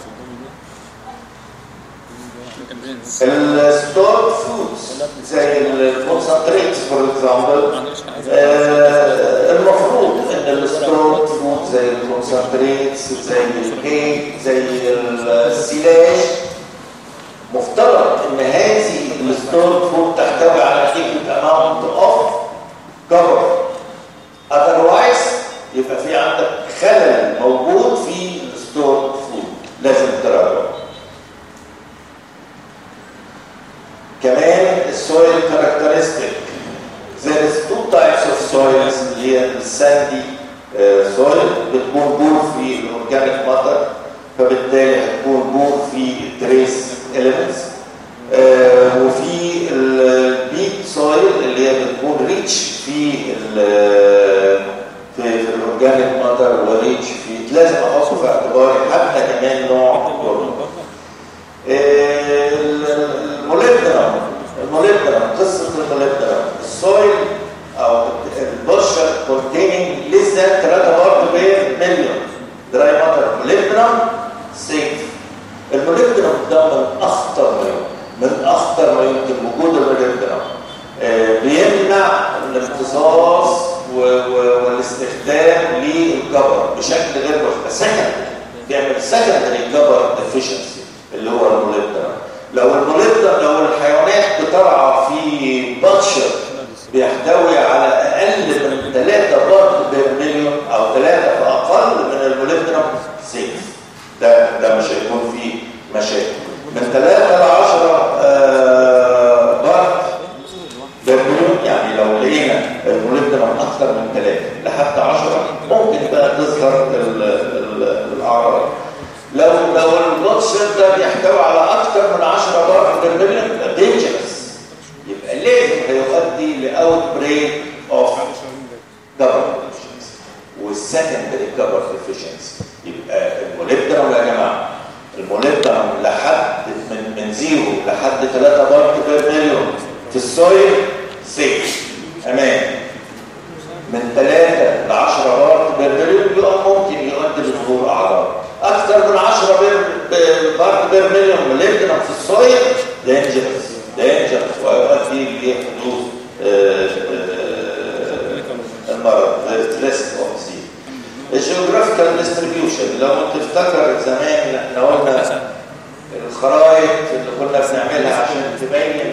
الستور فودز زي الكونسنتريتس فور اكزامبل المفروض ان الستور فود زي الكونسنتريتس زي الكيك زي السيلاج مفترض ان هذه الستور فود تحتوي على ايكوال اماونت اوف كفر اذروايز يبقى في عندك خلل موجود في الستور فود لازم تراجعه كمان السويل كاركترستيك there is two types of soils اللي هي الساندي سويل بتكون بور في الاورجانيك ماتر فبالتالي هتكون بور في التريس اليمنتس وفي البيت سويل اللي هي بتكون ريتش في في الاورجانيك ماتر وريتش في لازم احطه في اعتباري حتى كمان نوع التربه الموليبدرم الموليبدرم قصة الموليبدرم السويل او البشر containing less than 3 بارت بير مليون دراي ماتر موليبدرم سيف الموليبدرم ده من اخطر ما يمكن من اخطر ما يمكن وجود الموليبدرم آه بيمنع الامتصاص والاستخدام للكبر بشكل غير مباشر سكند بيعمل سكندري كبر ديفيشنسي اللي هو الموليبدرم لو الموليبدرم لو الحيوانات بترعى في بطشر بيحتوي على اقل من 3 بارت بير مليون او 3 فاقل من الموليبدرم سيف ده ده مش هيكون فيه مشاكل من 3 ل 10 آه بارت بير مليون يعني لو لقينا الموليبدرم اكثر من 3 لحد 10 ممكن بقى تظهر الاعراض لو لو البلوتشر ده بيحتوي على اكثر من 10 بار بالمليون يبقى دينجرس يبقى لازم هيؤدي لاوت بريك اوف كبر والسكندري كبر ديفيشنسي يبقى الموليبدرم يا جماعه الموليبدرم لحد من من زيرو لحد 3 بار بير مليون في السويل سيف امان من 3 ل 10 بار بير مليون يبقى ممكن يؤدي لظهور اعراض اكثر من 10 بير بارت بير مليون موليبدرم في الصويا دينجرس دينجرس ويؤدي لحدوث المرض ريسك اوف سي الجيوغرافيكال ديستريبيوشن لو تفتكر زمان احنا قلنا الخرائط اللي كنا بنعملها عشان تبين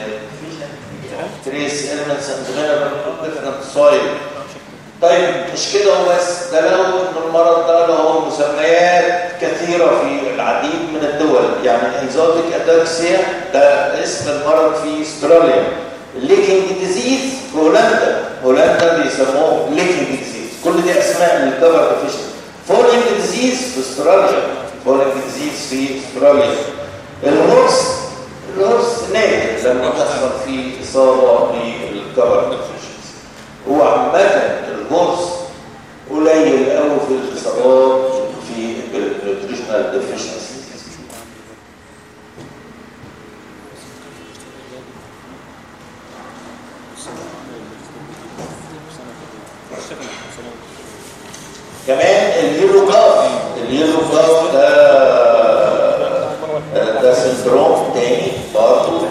تريس elements and mineral different soil طيب مش كده وبس ده لو ان المرض ده له مسميات كثيره في العديد من الدول يعني انزوتيك اتاكسيا ده اسم المرض في استراليا الليكينج ديزيز في هولندا هولندا بيسموه ليكينج ديزيز كل دي اسماء للكفر ديفيشن فولينج ديزيز في استراليا فولينج ديزيز في استراليا الهورس الهورس نادر لما تحصل فيه اصابه بالكفر ديفيشن هو عامه الهورس قليل قوي في الاتصالات في النيوتريشنال ديفيشنسي كمان اليورو كاف اليورو كاف ده ده سندروم تاني برضه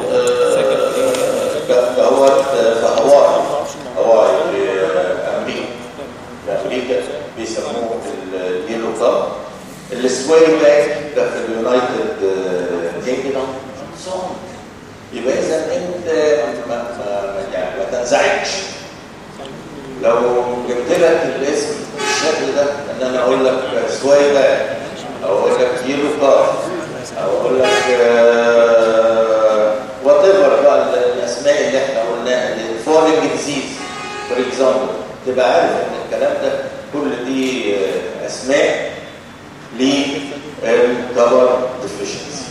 دوت في هواي هواي امريكا امريكا بيسموه اليلو كاب السواي باك ده في اليونايتد كينجدوم يبقى اذا انت ما, ما, يعني ما تنزعجش لو جبت لك الاسم بالشكل ده ان انا اقول لك سواي باك او اقول لك يلو كاب او اقول لك وات ايفر بقى الاسماء اللي احنا قلناها دي فوليك اكزامبل تبقى عارف ان الكلام ده كل دي آه، اسماء للكبر ديفيشنسي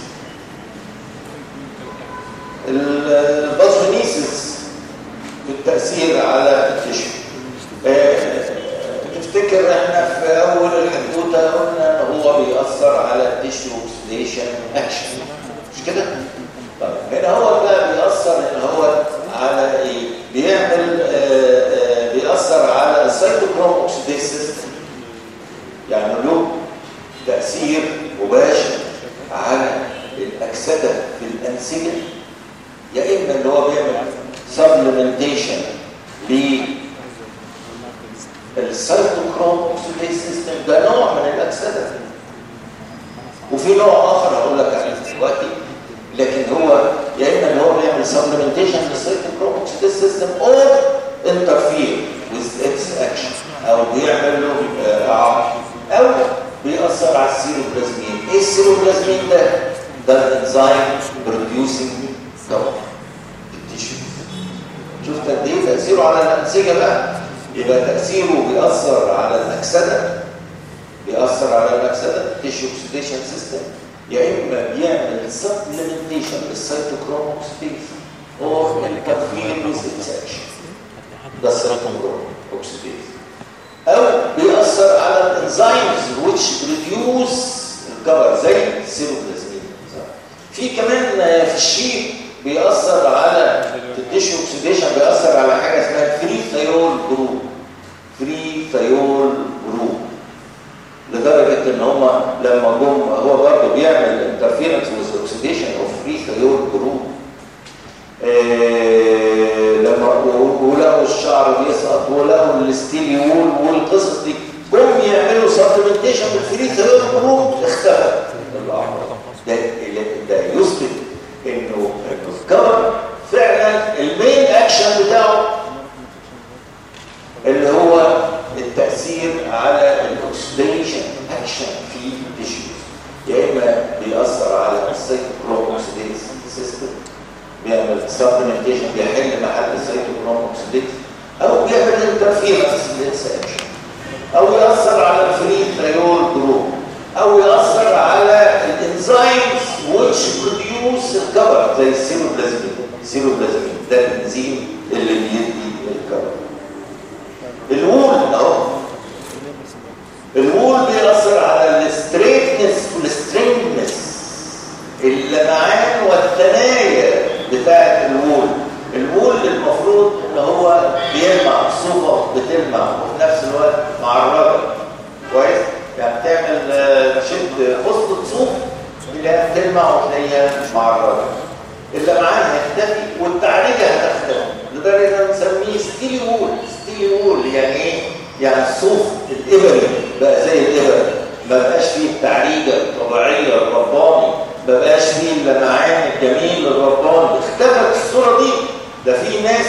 البازمينيسيس في التأثير على التشو آه، تفتكر احنا في اول الحدوته قلنا ان هو بيأثر على التشو اوكسيديشن اكشن مش كده؟ طيب هنا هو بقى بيأثر ان هو على ايه؟ بيعمل آه، آه، بيأثر على السيتوكروم اوكسيديز سيستم يعني له تأثير مباشر على الأكسدة في الأنسجة يا إما اللي هو بيعمل سبلمنتيشن للسيتوكروم اوكسيديز سيستم ده نوع من الأكسدة وفي نوع آخر هقول لك عليه دلوقتي لكن هو يا إما اللي هو بيعمل سبلمنتيشن للسيتوكروم اوكسيديز سيستم أو انترفير with its action أو بيعمل له آه، إعاقة أو بيأثر على السيروبلازمين ايه السيروبلازمين ده؟ ده الانزيم بروديوسنج دواء التيشو شفت قد ايه تأثيره على الأنسجة بقى يبقى تأثيره بيأثر على الأكسدة بيأثر على الأكسدة تيشو اوكسيديشن سيستم يا إما بيعمل سبلمنتيشن للسيتوكروم اوكسيديز او التفكير with its action ده السيتوكروم اوكسيديز او بيأثر على الانزيمز which produce الكبر زي السيروبلازمين في كمان في الشيب بيأثر على التيشو اوكسيديشن بيأثر على حاجه اسمها فري ثيول جروب فري ثيول جروب لدرجه ان هم لما جم هو برضه بيعمل انترفيرنس وذ اوكسيديشن اوف فري ثيول جروب إيه لما ولقوا الشعر بيسقط ولقوا الستيليول والقصص دي جم يعملوا سبلمنتيشن بالفري ثيول جروب اختفى الاحمر ده ده يثبت انه الكبر فعلا المين اكشن بتاعه اللي هو التاثير على الاكسديشن اكشن في التيشوز يا اما بيأثر على السيتوكروم اوكسيديز سيستم بيعمل سبلمنتيشن بيحل محل السيتوكروم اوكسيديز او بيعمل انترفيرنس بالانسكشن او يأثر على الفري ثيول جروب او يأثر على الانزيمز which produce الكبر زي السيروبلازمين السيروبلازمين ده الانزيم اللي بيدي الكبر الوول اهو الوول بيأثر على الستريتنس والسترينجنس اللمعان والثنايا بتاعه الوول الوول المفروض ان هو بيلمع صوفه بتلمع وفي نفس الوقت معرضه كويس يعني تعمل تشد قصه صوف تلاقيها بتلمع وتلاقيها معرضه اللمعان هيختفي والتعريجه هتختفي لدرجه ان نسميه ستيلي وول ستيلي وول يعني ايه يعني الصوف الابري بقى زي الابر ما بقاش فيه التعريجه الطبيعيه الرباني ما بقاش فيه اللمعان الجميل الرباني اختفت الصوره دي ده في ناس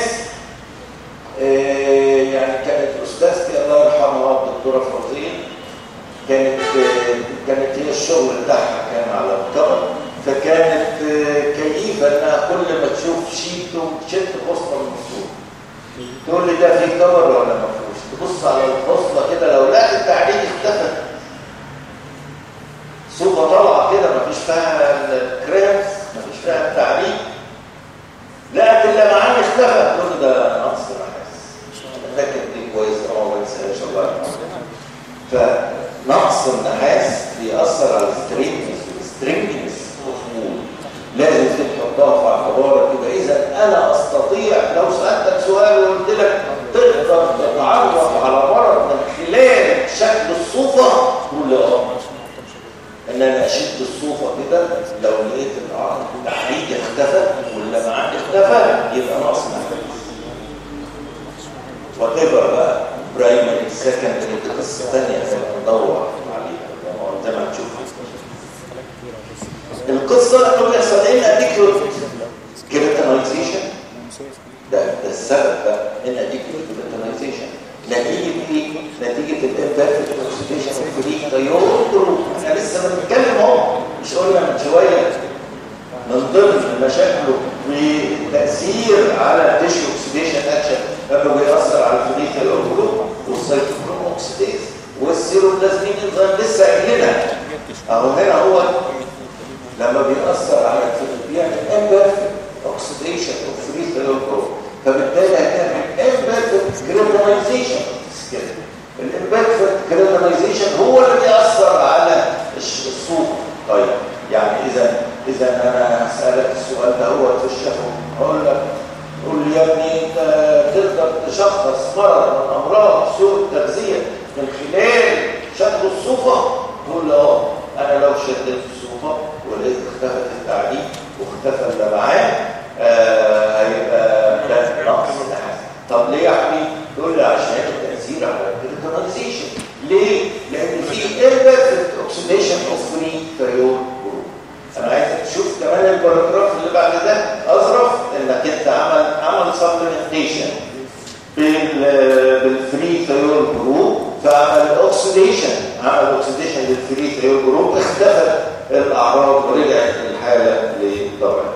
آه يعني كانت استاذتي الله يرحمها الدكتوره فوزيه كانت آه كانت هي الشغل بتاعها كان على الكبر فكانت آه كيفه انها كل ما تشوف شيت تشد خصله من الصوره تقول لي ده في كبر ولا ما فيهوش تبص على الخصله كده لو لقيت التعريج اختفت صوفه طالعه كده ما فيش فيها الكريمز ما فيش فيها التعريج لقيت اللمعان اختفى تقول ده نقص نحاس فاكر دي كويس اه ما انساهاش الله يرحمه فنقص النحاس بيأثر على السترينجنس والسترينجنس اوف لازم تحطها في اعتبارك يبقى اذا انا استطيع لو سالتك سؤال وقلت لك تقدر تتعرف على مرض من خلال شكل الصوفه تقول لي اه ان انا اشد الصوفه كده لو لقيت التحريك اختفى واللمعان اختفى يبقى نقص نحاس وات ايفر بقى برايمري سكندري قصه ثانيه ندور عليها زي ما هتشوف القصه انه بيحصل ايه اديكتور كريتينايزيشن ده ده السبب بقى ان اديكتور كريتينايزيشن نتيجه ايه؟ نتيجه الامباكت اوكسيديشن فري تيار احنا لسه بنتكلم اهو مش قلنا من شويه من ضمن مشاكله والتاثير على التيشو اوكسيديشن اكشن لما بيأثر على الفريق الأوكلو والسيتوكروم أوكسيديز والسيروبلازمين انزيم لسه قايلينها اهو هنا هو لما بيأثر على الفريق بيعمل امبيرفكت اوكسيديشن اوف فريق الأوكلو فبالتالي هتعمل امبيرفكت كريمنايزيشن الامبيرفكت كريمنايزيشن هو اللي بيأثر على السوق طيب يعني اذا اذا انا هسألك السؤال ده هو في الشفوي اقول لك قول لي يا ابني انت تقدر تشخص مرض من امراض سوء التغذيه من خلال شد الصوفه تقول له اه انا لو شديت الصوفه ولقيت اختفت التعليم واختفى اللمعان آه هيبقى ده نقص النحاس طب ليه يا حبيبي؟ تقول لي عشان التاثير على الكريتينايزيشن ليه؟ لان في امبيرفكت اوكسيديشن اوف فري ثيريول جروب انا عايزك تشوف كمان الباراجراف اللي بعد ده اظرف انك انت عمل عمل سبلمنتيشن بالفري ثيريول جروب فعمل اوكسيديشن عمل اوكسيديشن للفري ثيريول جروب اختفت الاعراض ورجعت الحاله لطبيعتها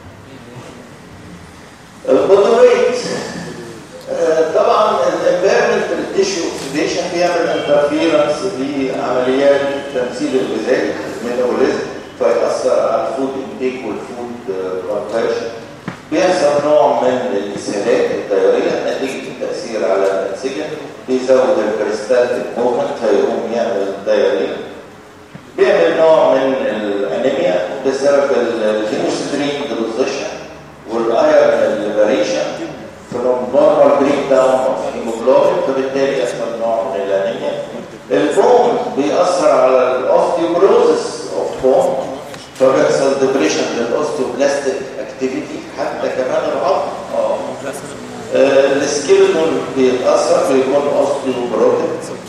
البودريت طبعا الامبيرمنت التيشو اوكسيديشن بيعمل انترفيرنس بعمليات التمثيل الغذائي الميتابوليزم فيأثر على الفود انتيك والفود كونفرشن بيحصل نوع من الاسهالات الدائريه نتيجه التاثير على الانسجه بيزود الكريستالتيك موفمنت فيقوم يعمل دايريه بيعمل نوع من الانيميا بسبب الهيموسترين ديبوزيشن والايرون ليبريشن فروم نورمال بريك داون اوف هيموجلوبين فبالتالي يحصل نوع من الانيميا البون بيأثر على الاوستيوبروزس اوف بون فبيحصل ديبريشن للاوستيوبلاستيك اكتيفيتي حتى كمان العظم اه السكيلتون بيتاثر فيكون اوستيوبروتيك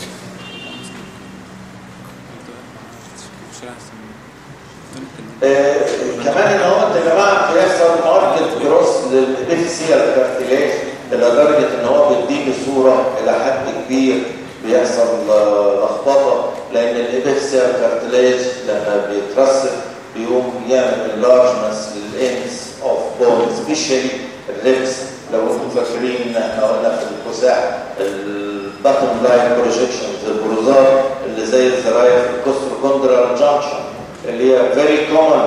آه كمان ان هو يا جماعه بيحصل ماركت كروس للابيفيسيال كارتيلاج لدرجه ان هو بيديني صوره الى حد كبير بيحصل لخبطه لان الابيفيسيال كارتيلاج لما بيترسب بيقوم يعمل انلارجمنتس للانس اوف بون سبيشالي الريبس لو انتم فاكرين احنا قلنا في الكساح الباتم لاين بروجيكشنز البروزات اللي زي الزراير في الكوستروكوندرال جانكشن اللي هي فيري كومن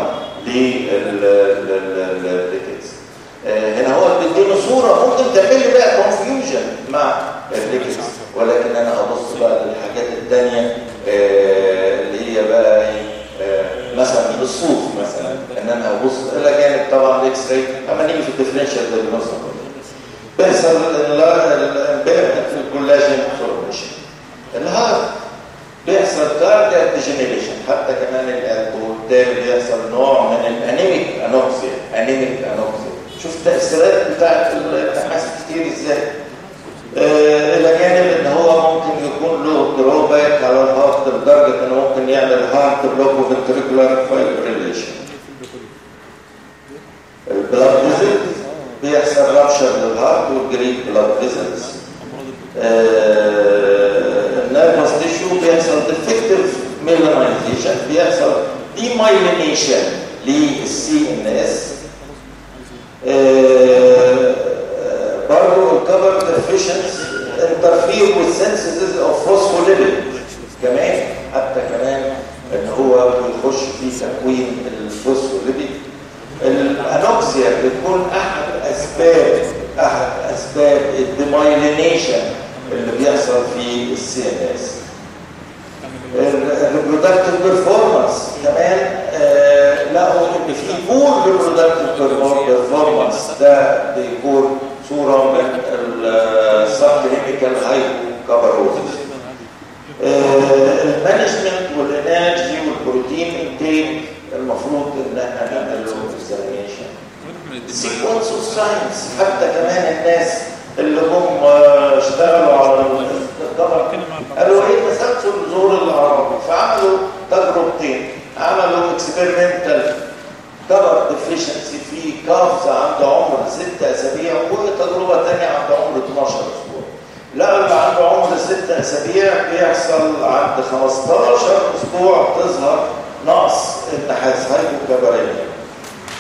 للريكتس هنا هو بيديني صوره ممكن تعمل لي بقى كونفيوجن مع الريكتس ولكن انا هبص بقى للحاجات الثانيه اللي هي بقى مثلا الصوف مثلا ان انا هبص الى جانب طبعا الاكس راي اما نيجي في الديفرنشال دايجنوستيك بيحصل الامبيرمنت في الكولاجين فورميشن الهارت بيحصل كاردياك ديجنريشن حتى كمان القلب وبالتالي بيحصل نوع من الانيميك انوكسيا انيميك انوكسيا شوف التاثيرات بتاعت النحاس كتير ازاي آه الى جانب ان هو ممكن يكون له دروباك على الهارت لدرجه انه ممكن يعمل هارت بلوك وفنتريكولار فايبريليشن البلاد فيزل بيحصل رابشر للهارت والجريد بلاد فيزلز النيرفس تيشو بيحصل ديفكتيف ميلانيزيشن بيحصل ديمايلينيشن للسي ان اس برضه الكفر ديفيشنس انترفير والسنسز اوف فوسفوليبيد كمان حتى كمان ان هو بيخش في تكوين الفوسفوليبيد الانوكسيا بتكون احد اسباب احد اسباب الديمايلينيشن اللي بيحصل في السي ان اس الريبرودكتيف بيرفورمانس كمان آه لقوا ان في بور ريبرودكتيف بيرفورمانس ده بيكون صوره من السبكلينيكال هايبوكابروزيس المانجمنت والانرجي والبروتين انتيك المفروض ان احنا نعمل له اكزامينشن سيكونس اوف ساينس حتى كمان الناس اللي هم اشتغلوا على القمر قالوا ايه تسلسل ظهور العربي فعملوا تجربتين عملوا اكسبيرمنتال كبر ديفيشنسي في كافز عند عمر 6 اسابيع وتجربه ثانيه عند عمر 12 اسبوع لقوا اللي عنده عمر 6 اسابيع بيحصل عند 15 اسبوع تظهر نقص النحاس هايبوكابرينيا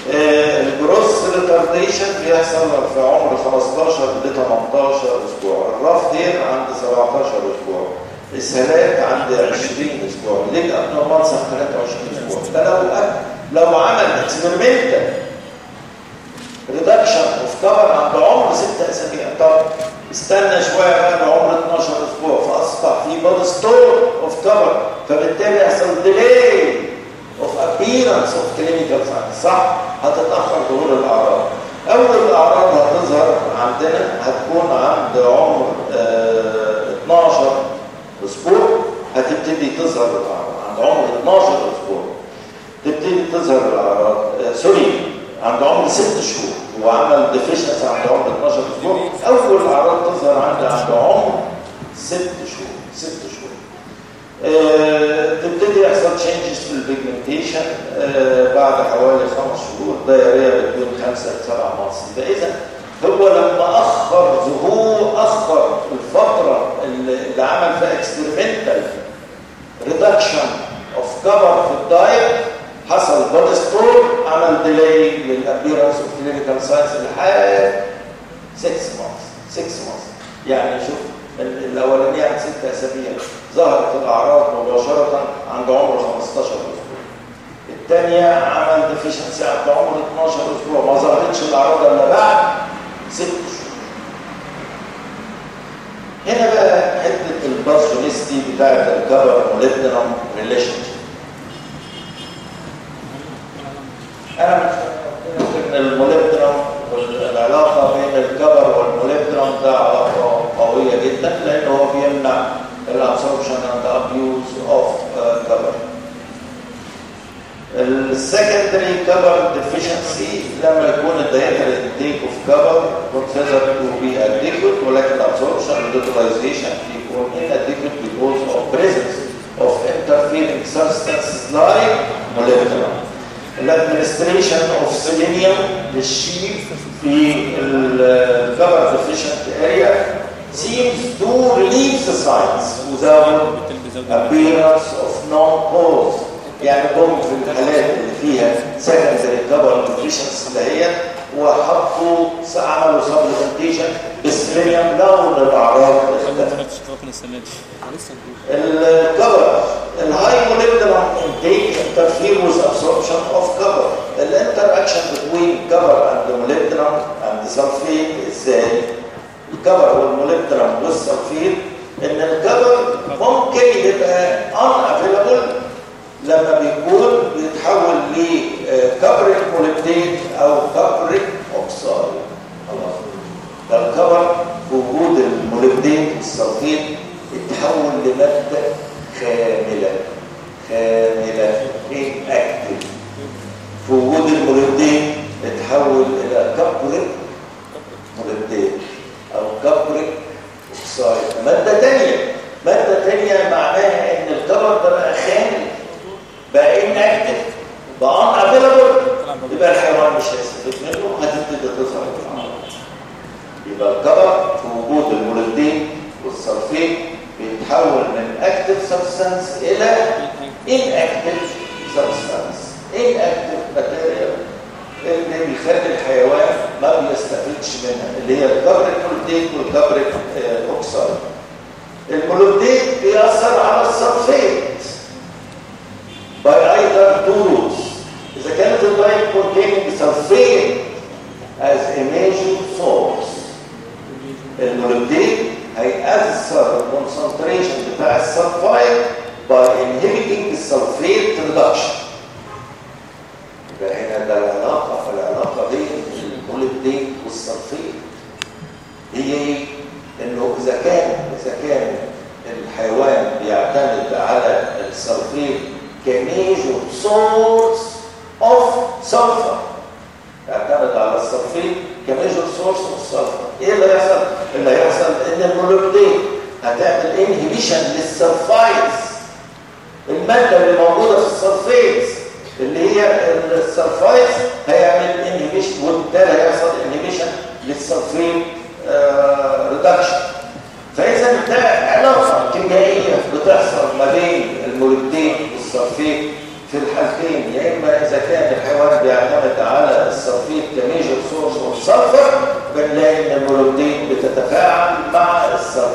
آه، الجروس ريتارديشن بيحصل في عمر 15 ل 18 اسبوع الرفضير عند 17 اسبوع السهلات عند 20 اسبوع ليك ابنورمال سنه 23 اسبوع ده لو لو عمل اكسبيرمنتال ريدكشن اوف كفر عند عمر 6 اسابيع طب استنى شويه بقى بعمر 12 اسبوع فاصبح في باد ستور اوف كفر فبالتالي يحصل ديلي اوف ابيرنس اوف كلينيكال ساينس صح هتتاخر ظهور الاعراض اول الاعراض هتظهر عندنا هتكون عند عمر آه 12 اسبوع هتبتدي تظهر الاعراض عند عمر 12 اسبوع تبتدي تظهر الاعراض آه سوري عند عمر 6 شهور وعمل ديفيشنس عند عمر 12 اسبوع اول الاعراض تظهر عند عند عمر 6 شهور 6 شهور آه، تبتدي يحصل تشينجز في البيجمنتيشن آه، بعد حوالي خمس شهور دايريه بتكون خمسه لسبع مصر فاذا هو لما اخر ظهور اخر الفتره اللي اللي عمل فيها اكسبيرمنتال ريدكشن اوف كفر في الدايت حصل بودي ستور عمل ديلي للابيرنس اوف كلينيكال ساينس لحد 6 مانثs 6 مانثs يعني شوف ال- الاولانيه عن 6 اسابيع ظهرت الاعراض مباشره عند عمر 15 اسبوع الثانيه عمل ديفيشنسي عند عمر 12 اسبوع ما ظهرتش الاعراض الا بعد 6 شهور هنا بقى حته البارسونستي بتاعت الكبر موليبدنم ريليشن انا ممكن الموليبدنم والعلاقه بين الكبر والموليبدنم ده علاقه قويه جدا لان هو بيمنع الابسوربشن اند ابيوز اوف كبر السكندري كبر ديفيشنسي لما يكون الدايتري انتيك اوف كبر considered to be adequate ولكن الابسوربشن واليوتيلايزيشن يكون inadequate because of presence of interfering substances like molybdenum الادمنستريشن اوف سيلينيوم للشيب في الكبر ديفيشنت اريا seems to relieve the signs without appearance of non-cause يعني هم في الحالات اللي فيها secondary كبر ديفيشنس دهيت وحطوا عملوا سبلمنتيشن بالسيلينيوم لو الاعراض اختفت رقم السنه دي لسه الكفر الهاي موليبدنم انتيك interfere with absorption of cover الانتراكشن between cover and molybdenum and sulfate ازاي الكفر والموليبدنم والسلفيت ان الكفر ممكن يبقى unavailable لما بيكون بيتحول لكبريك موليبديت او كبريك اوكسايد خلاص ده الكبر في وجود الموليبديت والسلفيت اتحول لمادة خاملة خاملة inactive في وجود الموليبدين اتحول إلى كبريك موليبدين أو كبريك أكسايد مادة تانية مادة تانية معناها إن الكبر ده بقى خامل بقى inactive بقى unavailable يبقى الحيوان مش هيستفيد منه هتبتدي تظهر الأعراض يبقى الكبر في وجود المولدين والسلفيت بيتحول من active substance إلى inactive substance inactive material اللي بيخلي الحيوان ما بيستفيدش منها اللي هي الكبريك مولدين والكبريك آه، أوكسايد المولدين بيأثر على السلفيت by either two routes إذا كانت الدايت containing sulfate as a major source المولدين هيأثر الكونسنتريشن بتاع السلفايد by inhibiting السلفيت reduction يبقى هنا ده العلاقة العلاقة بين المولدين والسلفيت هي ايه؟ انه اذا كان اذا كان الحيوان بيعتمد على السلفيت كميجور سورس اوف سلفر يعتمد على السلفيت كميجور سورس اوف سلفر ايه اللي هيحصل اللي هيحصل ان المولكولين هتعمل انهبيشن للسلفايدز الماده اللي موجوده في السلفيتس اللي هي السلفايدز هيعمل انهبيشن وبالتالي هيحصل انهبيشن للسلفيت ريدكشن فاذا ده علاقه كيميائيه بتحصل ما بين المولكولين والسلفيت في الحالتين يا اما اذا كان الحيوان بيعتمد على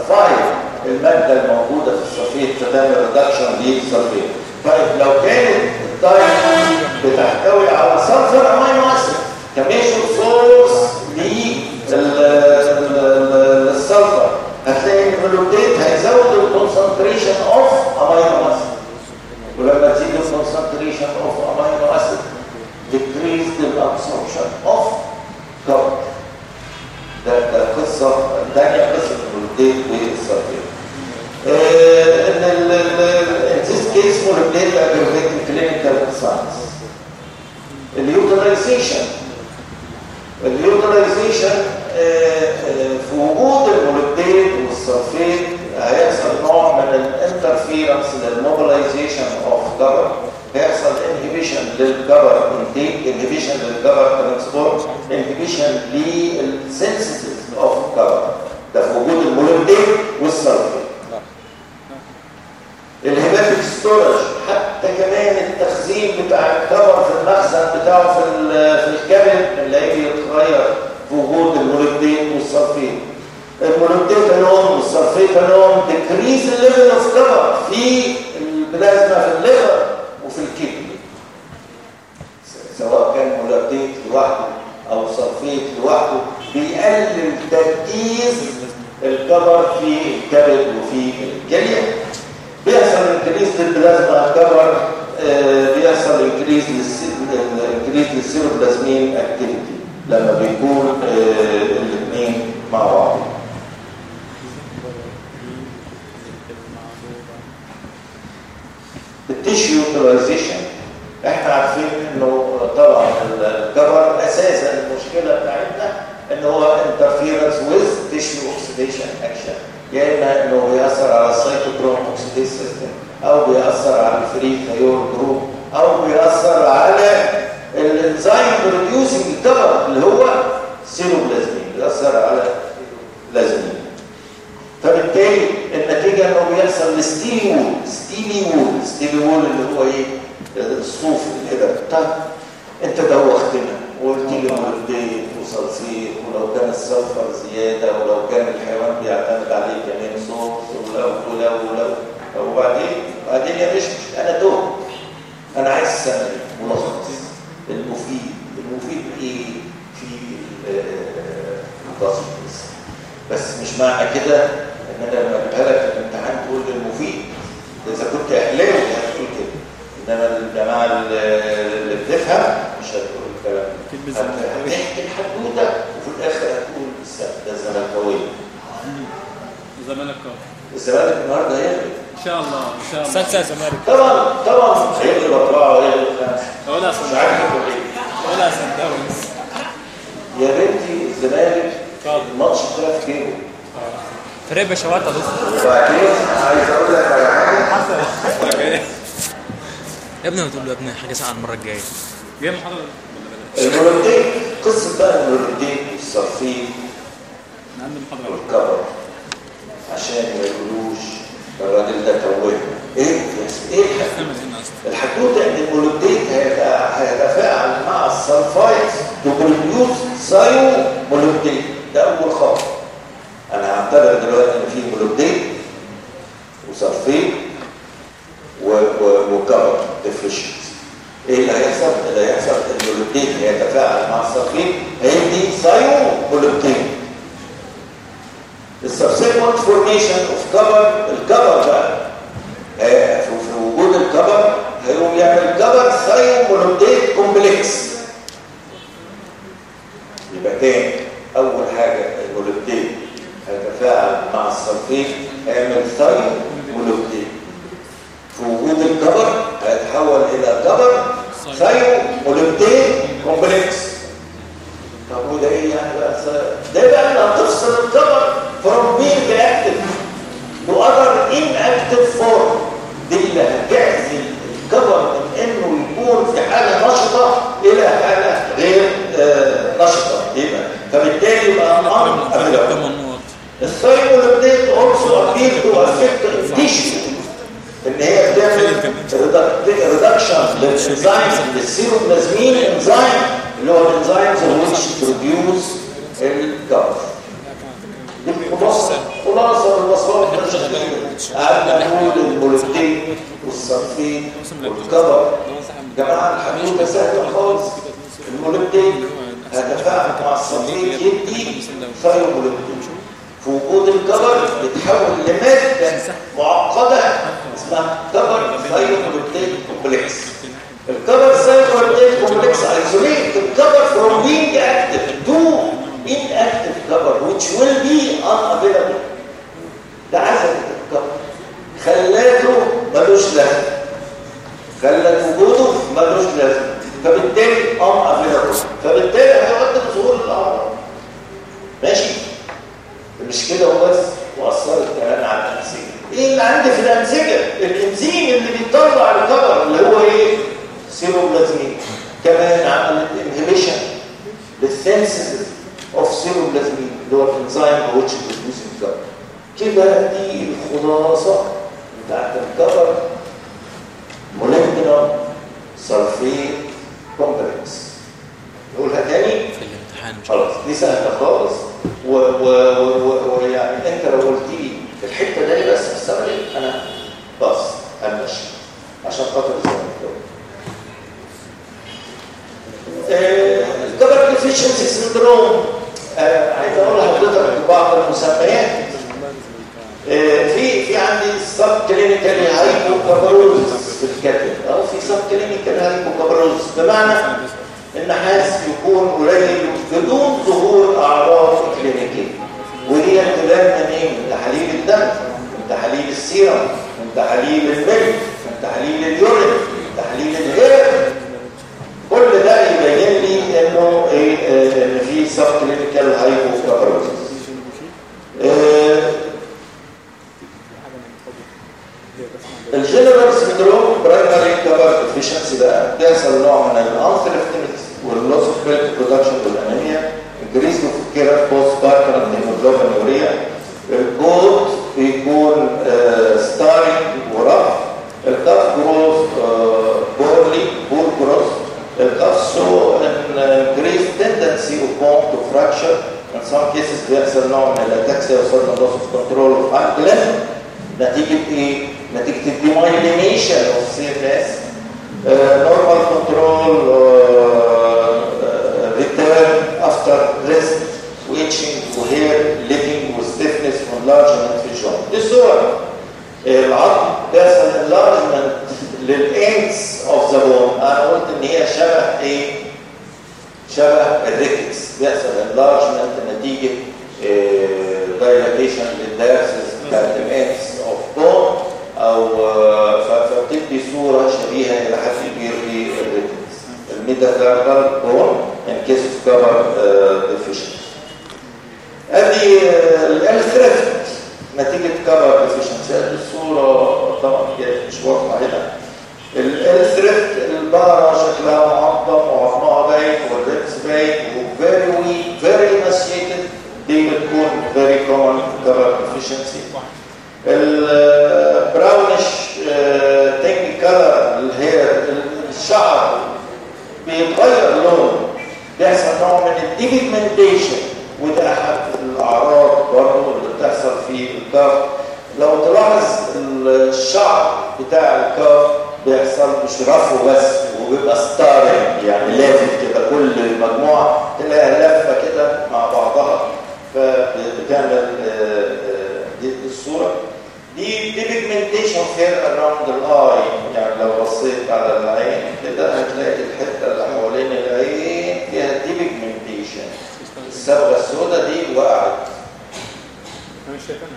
بيصفاي الماده الموجوده في الصفيت فتعمل ريدكشن للصفيت طيب لو كانت الدايت بتحتوي على سلفر امينو اسيد كميشن سورس للسلفر هتلاقي ان المولوديت هيزود الكونسنتريشن اوف امينو اسيد ولما تزيد الكونسنتريشن اوف امينو اسيد decrease the absorption of carbon ده ده قصه ثانيه قصه المولوديت والسلفر ان ال in this case molybdenum aggravating clinical signs اليوتيلايزيشن اليوتيلايزيشن في وجود الموليبدين والسلفيت هيحصل نوع من الانترفيرنس للموبيلايزيشن اوف كبر هيحصل انهبيشن للكبر انتيك انهبيشن للكبر ترانسبورت انهبيشن للسنسيتيف اوف كبر ده في وجود الموليبدين والسلفيت الهباتيك ستورج حتى كمان التخزين بتاع الكبر في المخزن بتاعه في في الكبد بنلاقيه يتغير في وجود الموليبدين والسلفيت الموليبديتانون والسلفيتانون ديكريز الليفل اوف كبر في البلازما في الليفر وفي الكدني سواء كان موليبديت لوحده او سلفيت لوحده بيقلل تركيز الكبر في الكبد وفي الكليه بيحصل انكريز للبلازما كبر آه بيحصل انكريز انكريز للسيروبلازمين اكتيفيتي لما بيكون آه الاثنين مع بعض التيشيو يوتيلايزيشن احنا عارفين انه طبعا الكبر اساسا المشكله بتاعتنا ان هو انترفيرنس ويز تيشيو اوكسيديشن اكشن يا اما انه بيأثر على السيتوكروم اوكسيديز سيستم او بيأثر على الفري ثيور جروب او بيأثر على الانزيم بروديوسنج الكبر اللي هو سيروبلازمين بيأثر على بلازمين فبالتالي النتيجه انه بيحصل ستيلي وول ستيلي وول ستيلي وول اللي هو ايه الصوف كده طيب انت دوختنا وقلت لي مولدين وصلصير ولو كان السلفر زياده ولو كان الحيوان بيعتمد عليه كمان صوت ولو ولو ولو وبعدين بعدين يا مش انا دوب انا عايز سمري ملخص المفيد المفيد ايه في الباسبورت بس مش معنى كده ان انا لما اجيبها لك في الامتحان تقول لي المفيد اذا كنت اهلاوي هتقول كده انما الجماعه اللي بتفهم مش هتقول الكلام ده هتحكي الحدوته وفي الاخر هتقول ده الزملكاويه الزمالك الزمالك النهارده هيغلب ان شاء الله ان شاء الله سادسة زمالك طبعا طبعا هيغلب اربعه وهيغلب خمسه ولا مش صن عارف يقول ايه ولا صن داونز يا بنتي الزمالك الماتش طلع في جيبه فريق بشوات يا دكتور وبعدين عايز اقول لك على حاجه يا ابني ما تقول له يا ابني حاجه ساعه المره الجايه جاي محاضره ولا بلاش المولدين قصه بقى المولدين والصرفين عندي محاضره والكبر عشان ما يقولوش الراجل ده توه ايه ايه الحدوته الحدوته ان المولدين هيتفاعل مع السلفايت تبروديوس سايو مولدين ده اول خطوه انا هعتبر دلوقتي ان في مولدين وصرفين وكبر ديفريشنز ايه اللي هيحصل؟ اللي هيحصل ان المولدين هيتفاعل مع الصرفين هيدي سايو مولدين السبسيكونت فورميشن اوف كبر الكبر بقى آه، في في وجود الكبر هيقوم يعمل كبر ثايو مولوديت كومبلكس يبقى تاني اول حاجه المولوديت هيتفاعل مع السلفيت هيعمل ثايو مولوديت في وجود الكبر هيتحول الى كبر ثايو مولوديت كومبلكس طب وده ايه يعني بقى ده بقى اللي هتفصل الكبر from being active to other inactive form دي اللي هتعزل الكبر من انه يكون في حاله نشطه الى حاله غير آه نشطه يبقى فبالتالي يبقى امر الثايمولوبديت also appear to affect the tissue ان هي بتعمل ريدكشن للانزيم للسيروبلازمين انزيم اللي هو الانزيمز which produce الكبر الخلاصه خلاصة بالبساطة التشخيص قعدنا نقول المولكتين والصرفين والكبر جماعة الحدوثة سهلة خالص المولكتين هتفاعل مع الصرفين يدي ثايرومولكتين في وجود الكبر بتحول لمادة معقدة اسمها كبر ثايرومولكتين كومبلكس الكبر ثايرومولكتين كومبلكس isolate the cover from being active to inactive cover which will be unavailable ده عزل الكبر خلاته ملوش لازمه خلت وجوده ملوش لازمه فبالتالي unavailable فبالتالي هيقدم ظهور الاعراض ماشي مش كده وبس واثرت كمان على الانسجه ايه اللي عندي في الانسجه الانزيم اللي بيطلع الكبر اللي هو ايه سيروبلازمين كمان عملت انهبيشن للسنسز اوف سيروبلازمين اللي هو الانزيم which produces الكبر كده دي الخلاصه بتاعت الكبر مولكيولار سلفيت كومبلكس نقولها تاني في الامتحان مش خلاص دي سهله خالص ويعني انت لو قلت لي الحته دي بس استغرب انا بس همشي عشان خاطر الزمن الكبر ديفيشنسي سندروم عايز اقول لحضرتك بعض المسميات آه، في في عندي سب كلينيكال هايبوكابروز في الكتب او في سب كلينيكال هايبوكابروز بمعنى النحاس يكون قليل بدون ظهور اعراض كلينيكيه ودي تبان منين من تحاليل الدم من تحاليل السيرم من تحاليل الملك من تحاليل اليورين من تحاليل الهير كل ده يبين لي انه ايه آه، ان في سب كلينيكال هايبوكابروز الجنرال سندروم برايمري كبر ديفيشنسي ده بيحصل نوع من الانثرفتنس واللوس اوف ميلك برودكشن والانيميا انكريز اوف كيرات بوست باركر هيموجلوبين يوريا الجود بيكون ستارينج ورف الكاف جروث بورلي بور جروث الكاف سو ان انكريز تندنسي اوف بون تو فراكشر in some cases بيحصل نوع من الاتاكسيا وصلنا لوس اوف كنترول اوف انجلن نتيجه ايه؟ نتيجه الديمايلينيشن اوف سي اف اس نورمال كنترول ريتيرن افتر ريست ويتشنج وهير ليفنج وستيفنس وانلارجمنت في الجوينت دي صور العظم بيحصل انلارجمنت للاندز اوف ذا بون انا قلت ان هي شبه ايه؟ شبه الريكتس بيحصل انلارجمنت نتيجه دايلاتيشن للدايرسز بتاعت الاندز اوف بون او فبتدي صوره شبيهه الى حد كبير للريتنس الميتاكاربال بون ان كيس اوف كفر ديفيشنسي ادي الثريفت نتيجه كفر ديفيشنسي ادي الصوره طبعا هي مش واضحه هنا الثريفت البقره شكلها معظم وعظمها باين والريبس باين وفيري ويك فيري ماسيتد دي بتكون فيري كومن كفر ديفيشنسي البراونش تاني كلر الهير الشعر بيتغير لونه بيحصل نوع من الديبيجمنتيشن وده احد الاعراض برضه اللي بتحصل في الكاف لو تلاحظ الشعر بتاع الكاف بيحصل مش رفو بس وبيبقى ستارنج يعني لافت كده كل مجموعه تلاقيها لافه كده مع بعضها فبتعمل دي الصوره دي دي بيجمنتيشن خير اراوند الاي يعني لو بصيت على العين كده هتلاقي الحته اللي حوالين العين فيها دي بيجمنتيشن الصبغه السوداء دي وقعت انا مش شايفها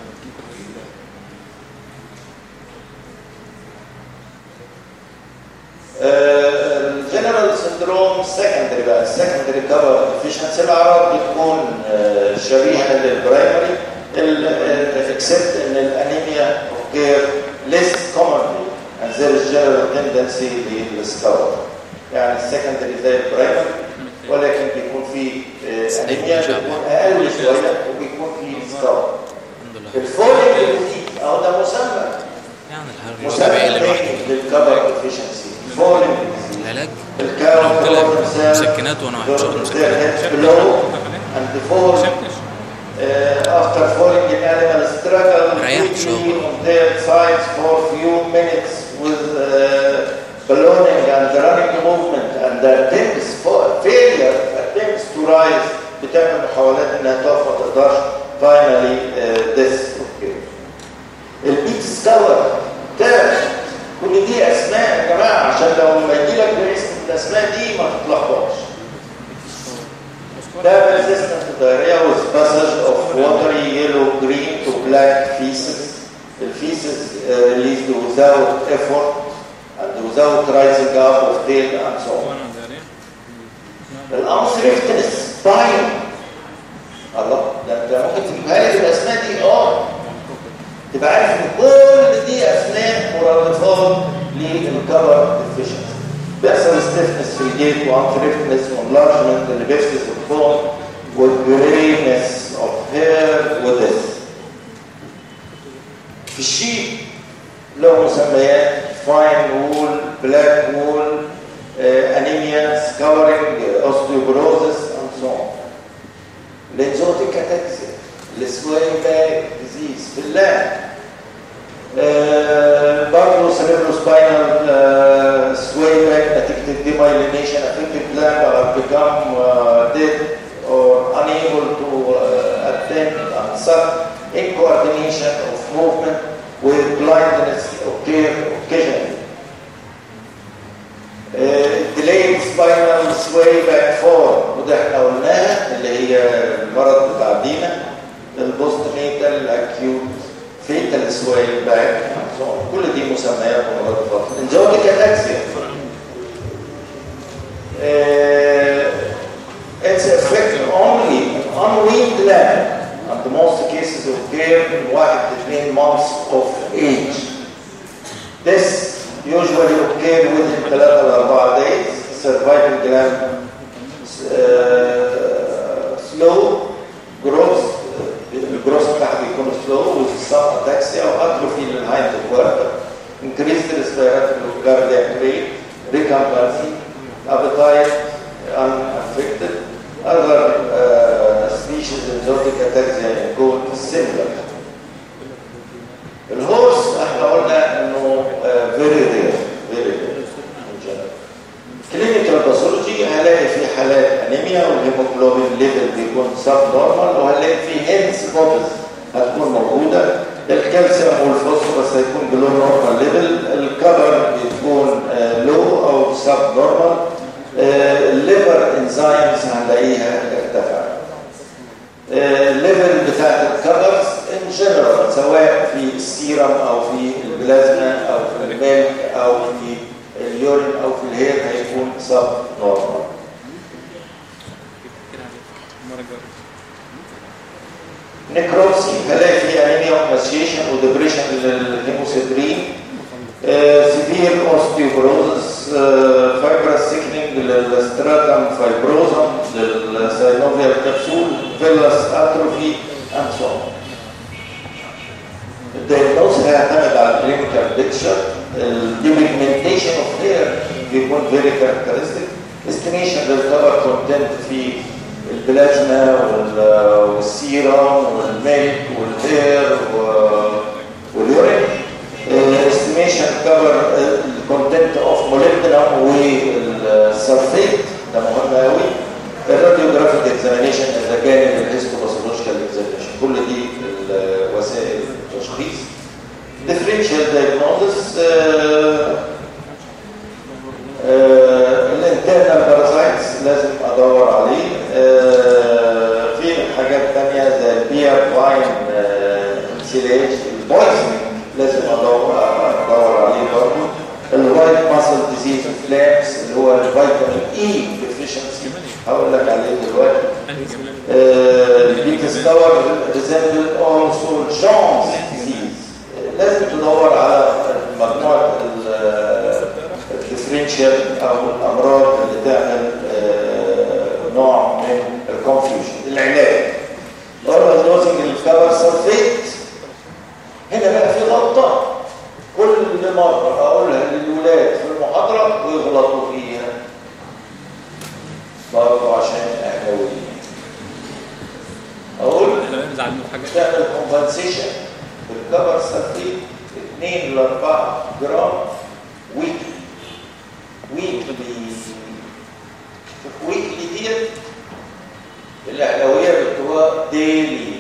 الجنرال سندروم سكندري بقى السكندري كفر ديفيشنسي الاعراض بتكون آه، شبيهه للبرايمري اكسبت ان الانيميا اوكير ليس كومنلي and there is general tendency للسكاور يعني السكندري زي البرايمري ولكن بيكون في آه، انيميا بتكون اقل شويه وبيكون في سكاور الحمد لله الفوليك دي اهو ده مسمى يعني الحرب مسمى الطبيعي اللي تاني لوحده للكفر ديفيشنسي فوليك العلاج الكاو قلت لك مسكنات وانا واحد شغل مسكنات below and the four uh, after falling in animal struggle ريحت quickly شوية. on their sides for few minutes with uh, ballooning and running movement and the attempts for failure attempts to rise بتعمل محاولات انها تقف ما تقدرش finally uh, this okay. البيت سكور تاج كل دي اسماء يا جماعه عشان لو لما يجي لك باسم الاسماء دي ما تتلخبطش ده resistant to diarrhea with passage of watery yellow green to black feces. The feces uh, released without effort and without rising up of tail and so on. وانا داري الانسريفتنس باين الله ده انت ممكن تجيبها لي بالاسماء دي اه تبقى عارف ان كل دي اسماء مرادفات للكبر ديفيشنسي بيحصل ستيفنس في الجيت وانسريفتنس وانلارجمنت الليبستس والبون والجرينس اوف هير وذس في الشيب له مسميات فاين وول بلاك وول انيميا سكورنج اوستيوبروزس اند سو اون لنزوتيك اتاكسيا السوين باك ديزيز في اللام آه برضه سيريبرو سباينال سوي باك نتيجه الديمايلينيشن افكتد لام are become uh, dead or unable to uh, attend and suck in coordination of movement with blindness occur occasionally. delayed spinal sway back forward وده احنا قلناها اللي هي المرض بتاع دينا البوست نيتال اكيوت فيتال سواي باك كل دي مسميات ومرض انزوميك اتاكسيا it's effect only on weaned lamb and the most cases occur in 1 to 2 months of age this usually occur within 3 or 4 days survival gland uh, slow growth الجروث بتاعها بيكون سلو والصف اتاكسيا واتروفي للهايند كوارتر increased respiratory cardiac rate recumbency appetite unaffected other uh, species in zootic ataxia include similar الهورس احنا قلنا انه فيري رير فيري رير كلينيكال باثولوجي هلاقي في حالات انيميا والهيموجلوبين ليفل بيكون سب نورمال وهنلاقي في هينس بوبس هتكون موجوده الكالسيوم والفوسفورس هيكون بلو نورمال ليفل الكبر بيكون لو او سب نورمال الليفر انزيمز هنلاقيها ارتفعت الليفل بتاعت الكبرز ان جنرال سواء في السيرم او في البلازما او في الميلك او في اليورين او في الهير هيكون سب نورمال نكروسي هلاقي في انيميا وماسيشن وديبريشن للهيموسيدرين سيفير اوستيوبروزس فايبرس سيكنينج للستراتم فايبروزم للساينوفيال كبسول فيلس اتروفي اند سو الدايجنوز هيعتمد على الكلينيكال بيكتشر الديبيجمنتيشن اوف هير بيكون فيري كاركترستيك استيميشن للكبر كونتنت في البلازما والسيرم والميلك والهير واليورين استيميشن كفر الكونتنت اوف موليبدينم والسلفيت ده مهم قوي الراديوجرافيك اكزامينيشن اذا كان الهيستوباثولوجيكال اكزامينيشن كل دي وسائل التشخيص differential diagnosis الانترنال بارازايتس لازم ادور عليه آه في حاجات تانية زي البير واين انسيليج البويزنج لازم ادور ادور عليه برضه الوايت ماسل ديزيز فلامس اللي هو الفيتامين اي ديفيشنسي هقول لك عليه دلوقتي بيتستور ريزمبل اولسو جونز ديزيز لازم تدور على مجموعه الديفرنشال او الامراض اللي تعمل نوع من الكونفيوجن العلاج اورال دوزنج الكبر سلفيت هنا بقى في غلطه كل مره اقولها للولاد في المحاضره ويغلطوا فيها برضه عشان اهلاويين اقول ترانزيشن بالكبر سلفيت 2 ل 4 جرام ويكلي ويكلي ويكلي ديت الاهلاويه بتوع ديلي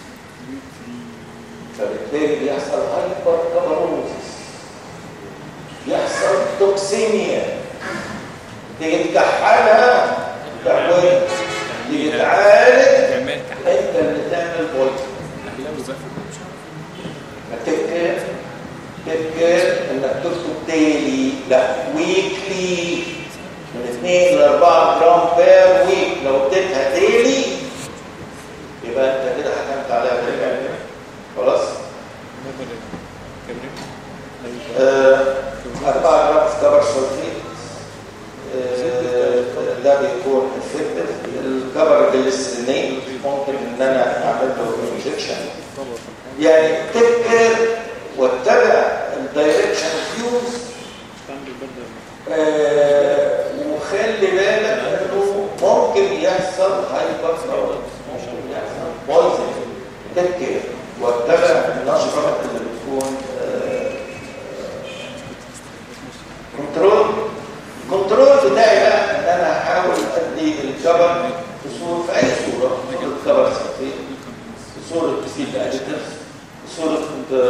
فبالتالي بيحصل هايبر كابروزس يحصل توكسيميا تيجي تكحلها تحويل تيجي تعالج تعمل انت اللي تعمل بويزن اهلاوي بقى هتفكر تفكر انك تكتب ديلي لا ويكلي من 2 ل 4 جرام بير ويك لو اديتها ديلي يبقى انت كده حكمت عليها بالفعل خلاص آه، 4 جرام كبر سلفيت آه، ده بيكون افكتيف الكبر جليسرينين ممكن ان انا اعمل له انجكشن يعني تفكر واتبع الدايركشن كيوز وخلي بالك انه ممكن يحصل هايبر ممكن يحصل بويزن تفكر واتبع النشرة اللي بتكون كنترول الكنترول بتاعي بقى ان انا احاول ادي الكبر في صوره في اي صوره صوره كبر سلفيت في صوره سيد اديتيفز في صوره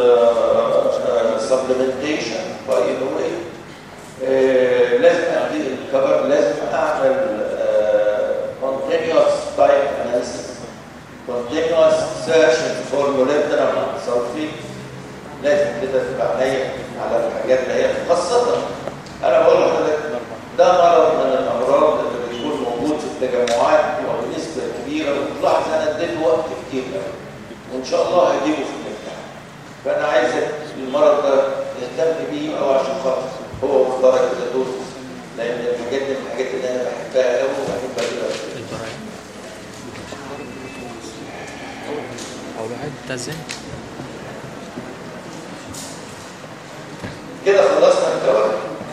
سبلمنتيشن باي ذا واي لازم ادي الكبر لازم اعمل continuous type analysis continuous searching for molybdenum sulfate لازم كده تبقى عينيا على الحاجات اللي هي خاصة أنا بقول لحضرتك ده مرض من الأمراض اللي بيكون موجود في التجمعات وبنسبة كبيرة وتلاحظ أنا اديت وقت كتير قوي وإن شاء الله هجيبه في الامتحان فأنا عايزك المرض ده يهتم بيه أو عشان خاطر هو مختارك كده دوز لأن الحاجات دي من الحاجات اللي أنا بحبها قوي وبحب أجيبها هو الواحد بتاع ازاي؟ كده خلصنا الكبر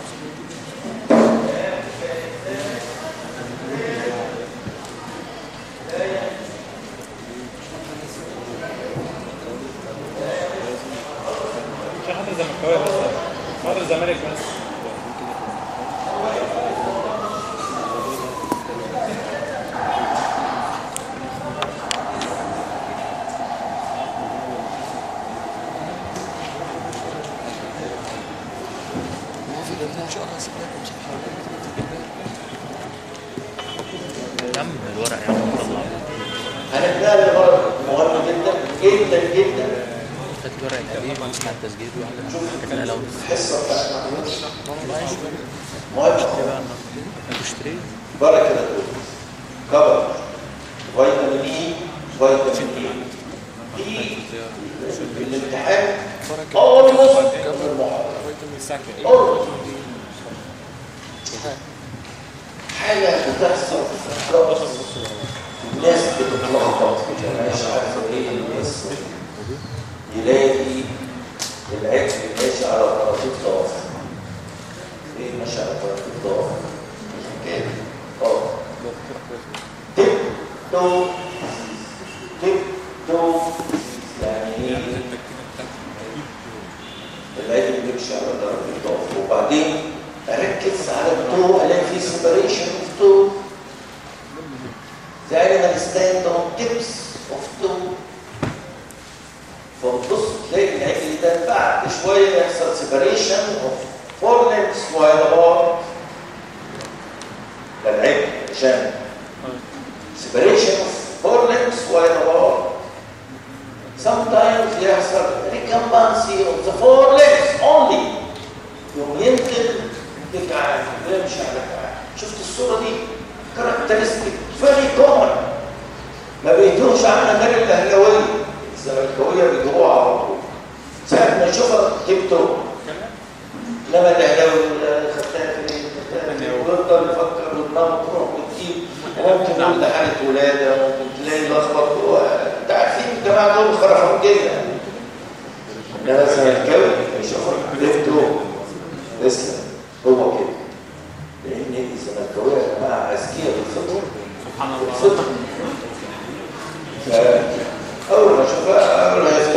مش حاضر زملكاويه بس حاضر الزمالك بس يا عم الورق يا عم طلع هنبدأ المرض مهم جدا جدا جدا هات الورق الكبير اسمع التسجيل واحده انا لو الحصة بتاعتنا معلش مهم بقى هتشتري بركة الدول كبر فيتامين اي فيتامين اي في الامتحان اولموست قبل المحاضرة اولموست حاجة بتحصل في الرأس الناس بتتلخبط كده مش عارفة ايه الناس يلاقي العجل ماشي على طرفين ضعف ايه ماشي على طرفين ضعف كده اه تب تو تب تو يعني ايه العجل بيمشي على طرفين ضعف وبعدين اركز على التو الاقي في سيبريشن اوف تو The animal stand on tips of two فبص تلاقي العجل ده بعد شويه يحصل سيبريشن اوف فور ليمز while apart ده العجل عشان separation of four limbs while apart sometimes يحصل recumbency of the four limbs only يوم ينقل تكعب يمشي على كعب شفت الصورة دي كاركترستيك فيري كومن ما بيدوش عنها غير الاهلاويه الزملكاويه بيجيبوها على طول ساعه ما يشوفها تكتب انما الاهلاوي خدتها في ايه خدتها في ايه ويفضل يفكر ودماغه تروح وتجيب وممكن يقول ده حاله ولاده ممكن تلاقي لخبط انت عارفين الجماعه دول خرفان جدا انما الزملكاوي يشوفها تكتب تسلم هو كده لان الزملكاويه يا جماعه اذكياء بالفطر سبحان الله بالفطر اول ما اشوفها اقول لها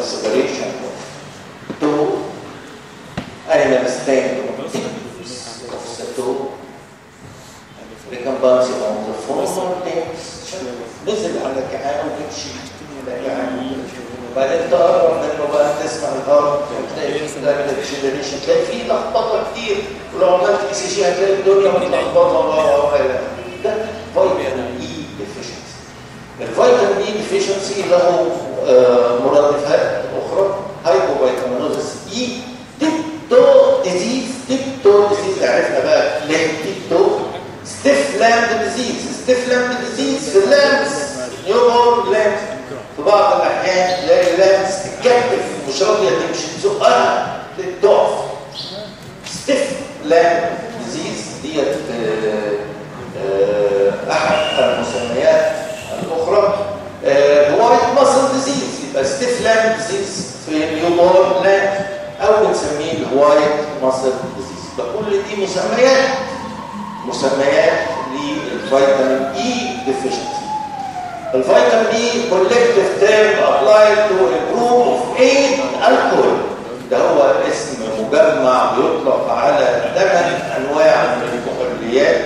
the separation of two animal stain of the two recompense on the former limbs نزل على كعانه وتمشي يعني وبعدين تقرب منه بقى تسمع الهارت تلاقي في جنريشن تلاقي في لخبطه كتير ولو عملت اي سي جي هتلاقي الدنيا متلخبطه بقى وغيرها ده فيتامين اي ديفيشنسي الفيتامين اي ديفيشنسي له آه، مرادفات اخرى هايبوفيتامينوزس اي تيبتو ديزيز تيبتو ديزيز عرفنا بقى ليه تيبتو ستيف لاند ديزيز ستيف لاند ديزيز في اللامس نيوبورن لامس في بعض الاحيان تلاقي اللامس تتكتف مش راضيه تمشي تزقها تضعف ستيف لاند ديزيز ديت آه، آه، احد المسميات الاخرى الوايت ماسل ديزيز يبقى ستيف لاند ديزيز في نيوبورن لاند او بنسميه الوايت ماسل ديزيز كل دي مسميات مسميات للفيتامين اي ديفيشنسي الفيتامين اي كولكتيف تيرم ابلايد تو جروب اوف 8 الكحول ده هو اسم مجمع بيطلق على ثمان انواع من الكحوليات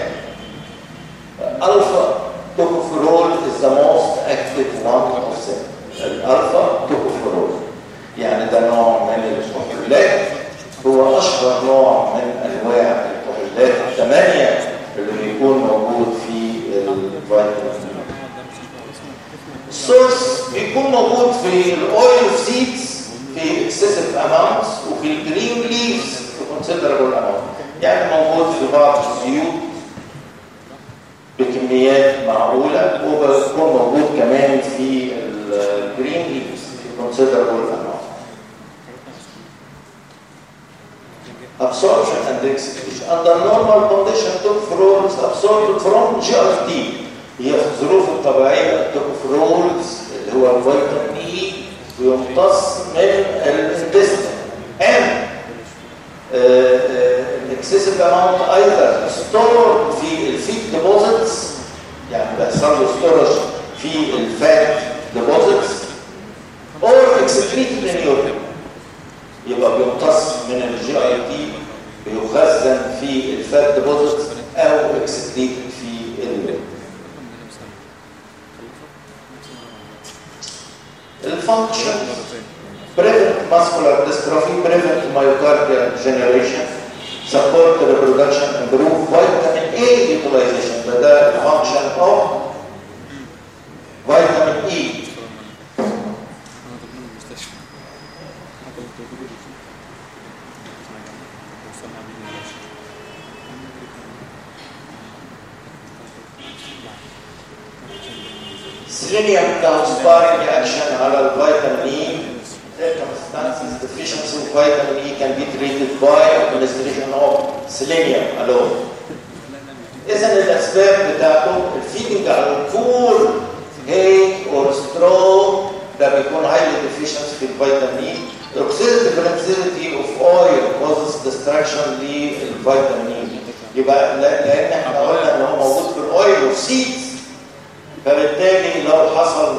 الفا توكوفيرول is the most active one of them الالفا توكوفيرول يعني ده نوع من الكحولات هو اشهر نوع من انواع الكحولات الثمانيه اللي بيكون موجود في الفيتامين السورس بيكون موجود في الاويل اوف سيدز في اكسسيف اماونتس وفي الجرين ليفز في كونسيدربل اماونت يعني موجود في بعض الزيوت بكميات معقوله وبيكون موجود كمان في الجرين ليفز في كونسيدربل اماونت absorption and excretion. Under normal condition, tocoferol is absorbed from GLT. هي في الظروف الطبيعية التوكوفرولز اللي هو الفيتامين اي بيمتص من الانتستين and الاكسسيف اماونت ايضا ستور في الفيت ديبوزيتس يعني بيحصل له ستورج في الفات ديبوزيتس or excreted in urine يبقى بيمتص من الجي اي تي بيخزن في الفات ديبوزيت او اكسكريت في الوريد الفانكشن prevent muscular dystrophy prevent myocardial generation support the reproduction improve vitamin A utilization ده ده الفانكشن of vitamin E Selenium counterspiring action على الفيتامين E circumstances deficiency of vitamin E can be treated by administration of selenium alone. إذا الأسباب بتاعته الفيدنج على الكول هي اور سترو ده بيكون highly deficient في الفيتامين E. Oxidative flexibility of oil causes destruction للفيتامين E. يبقى لأن احنا قلنا ان هو موجود في الاويل والسيدز فبالتالي لو حصل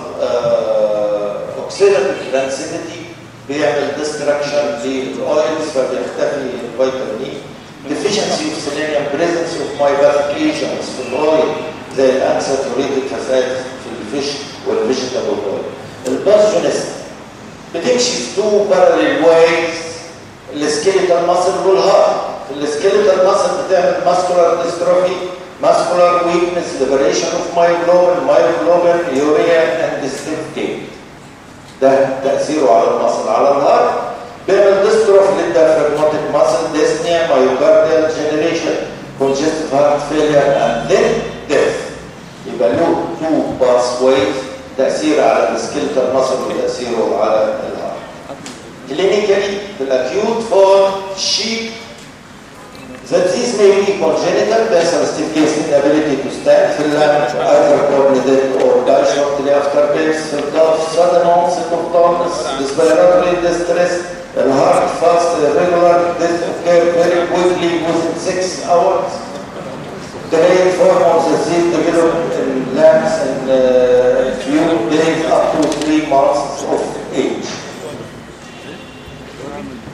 اوكسيداتيف دنسيتي بيعمل ديستراكشن للاويلز فبيختفي الفيتامين deficiency of selenium presence of myopathic lesions في الاويل زي الانساتوريتد فاسات في الفيش والفيجيتابل اويل الباثوجينست بتمشي في تو باراليل وايز السكيليتال ماسل والهارت السكيليتال ماسل بتعمل ماسكولار ديستروفي muscular weakness, liberation of myoglobin, myoglobin, urea, and stiff gait. ده تأثيره على المصل على الهارت بيعمل ديستروف للديافراجماتيك ماسل ديسنيا مايوكارديال جنريشن congestive heart failure and then death يبقى له two pathways تأثير على السكيلتال ماسل وتأثيره على الهارت كلينيكالي في الاكيوت فورم شيك that this may be congenital basal stiff case inability to stand في اللانج either born dead or die shortly after birth في الضغط sudden onset of dullness respiratory distress الهارت fast irregular death occur very quickly within 6 hours delayed form of the disease develop in lungs in uh, few days up to 3 months of age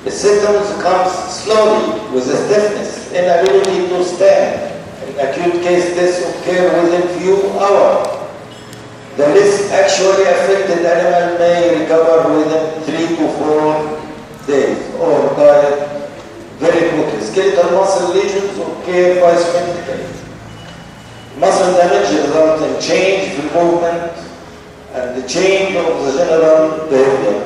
The symptoms comes slowly with a stiffness, inability to stand. In acute case, this occur within few hours. The less actually affected animal may recover within three to four days or die very quickly. Skeletal muscle lesions occur bisymptomically. Muscle damage results in change in movement and the change of the general behavior.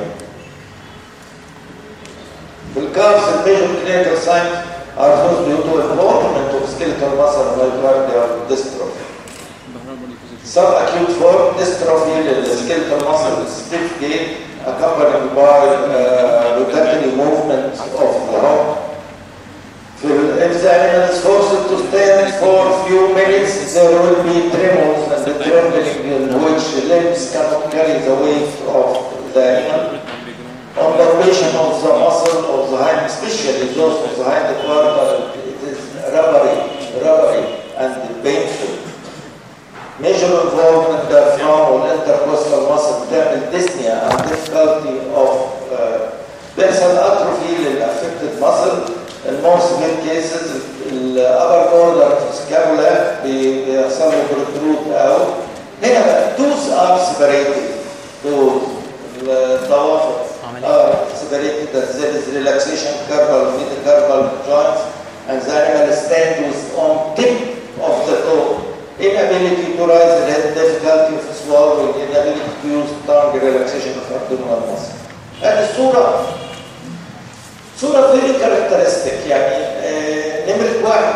The calves and major clinical signs are those due to involvement of skeletal muscle myocardial dystrophy. Some acute form dystrophy in the skeletal muscle is stiff gait accompanied by uh, rotatory movement of the hump. If the animal is forced to stand for a few minutes, there will be tremors and the trembling in which the limbs cannot carry the weight of the animal. Observation of the muscle of the hind, especially those of the hind quarter, it is rubbery, rubbery and painful. Major involvement diaphragm or intercostal muscle تعمل dyspnea and difficulty of uh, dorsal atrophy للأffected muscle. In most severe cases, الأبر border of scapula بيحصل له protrude out. هنا بقى tooth are separated. Tooth الضوافر are separated as there is relaxation carpal, metacarpal joints and the animal stand with on tip of the toe. Inability to rise the head, difficulty of swallowing, inability to use tongue, relaxation of abdominal muscle. هذه الصورة صورة فيري كاركترستيك يعني آه نمرة واحد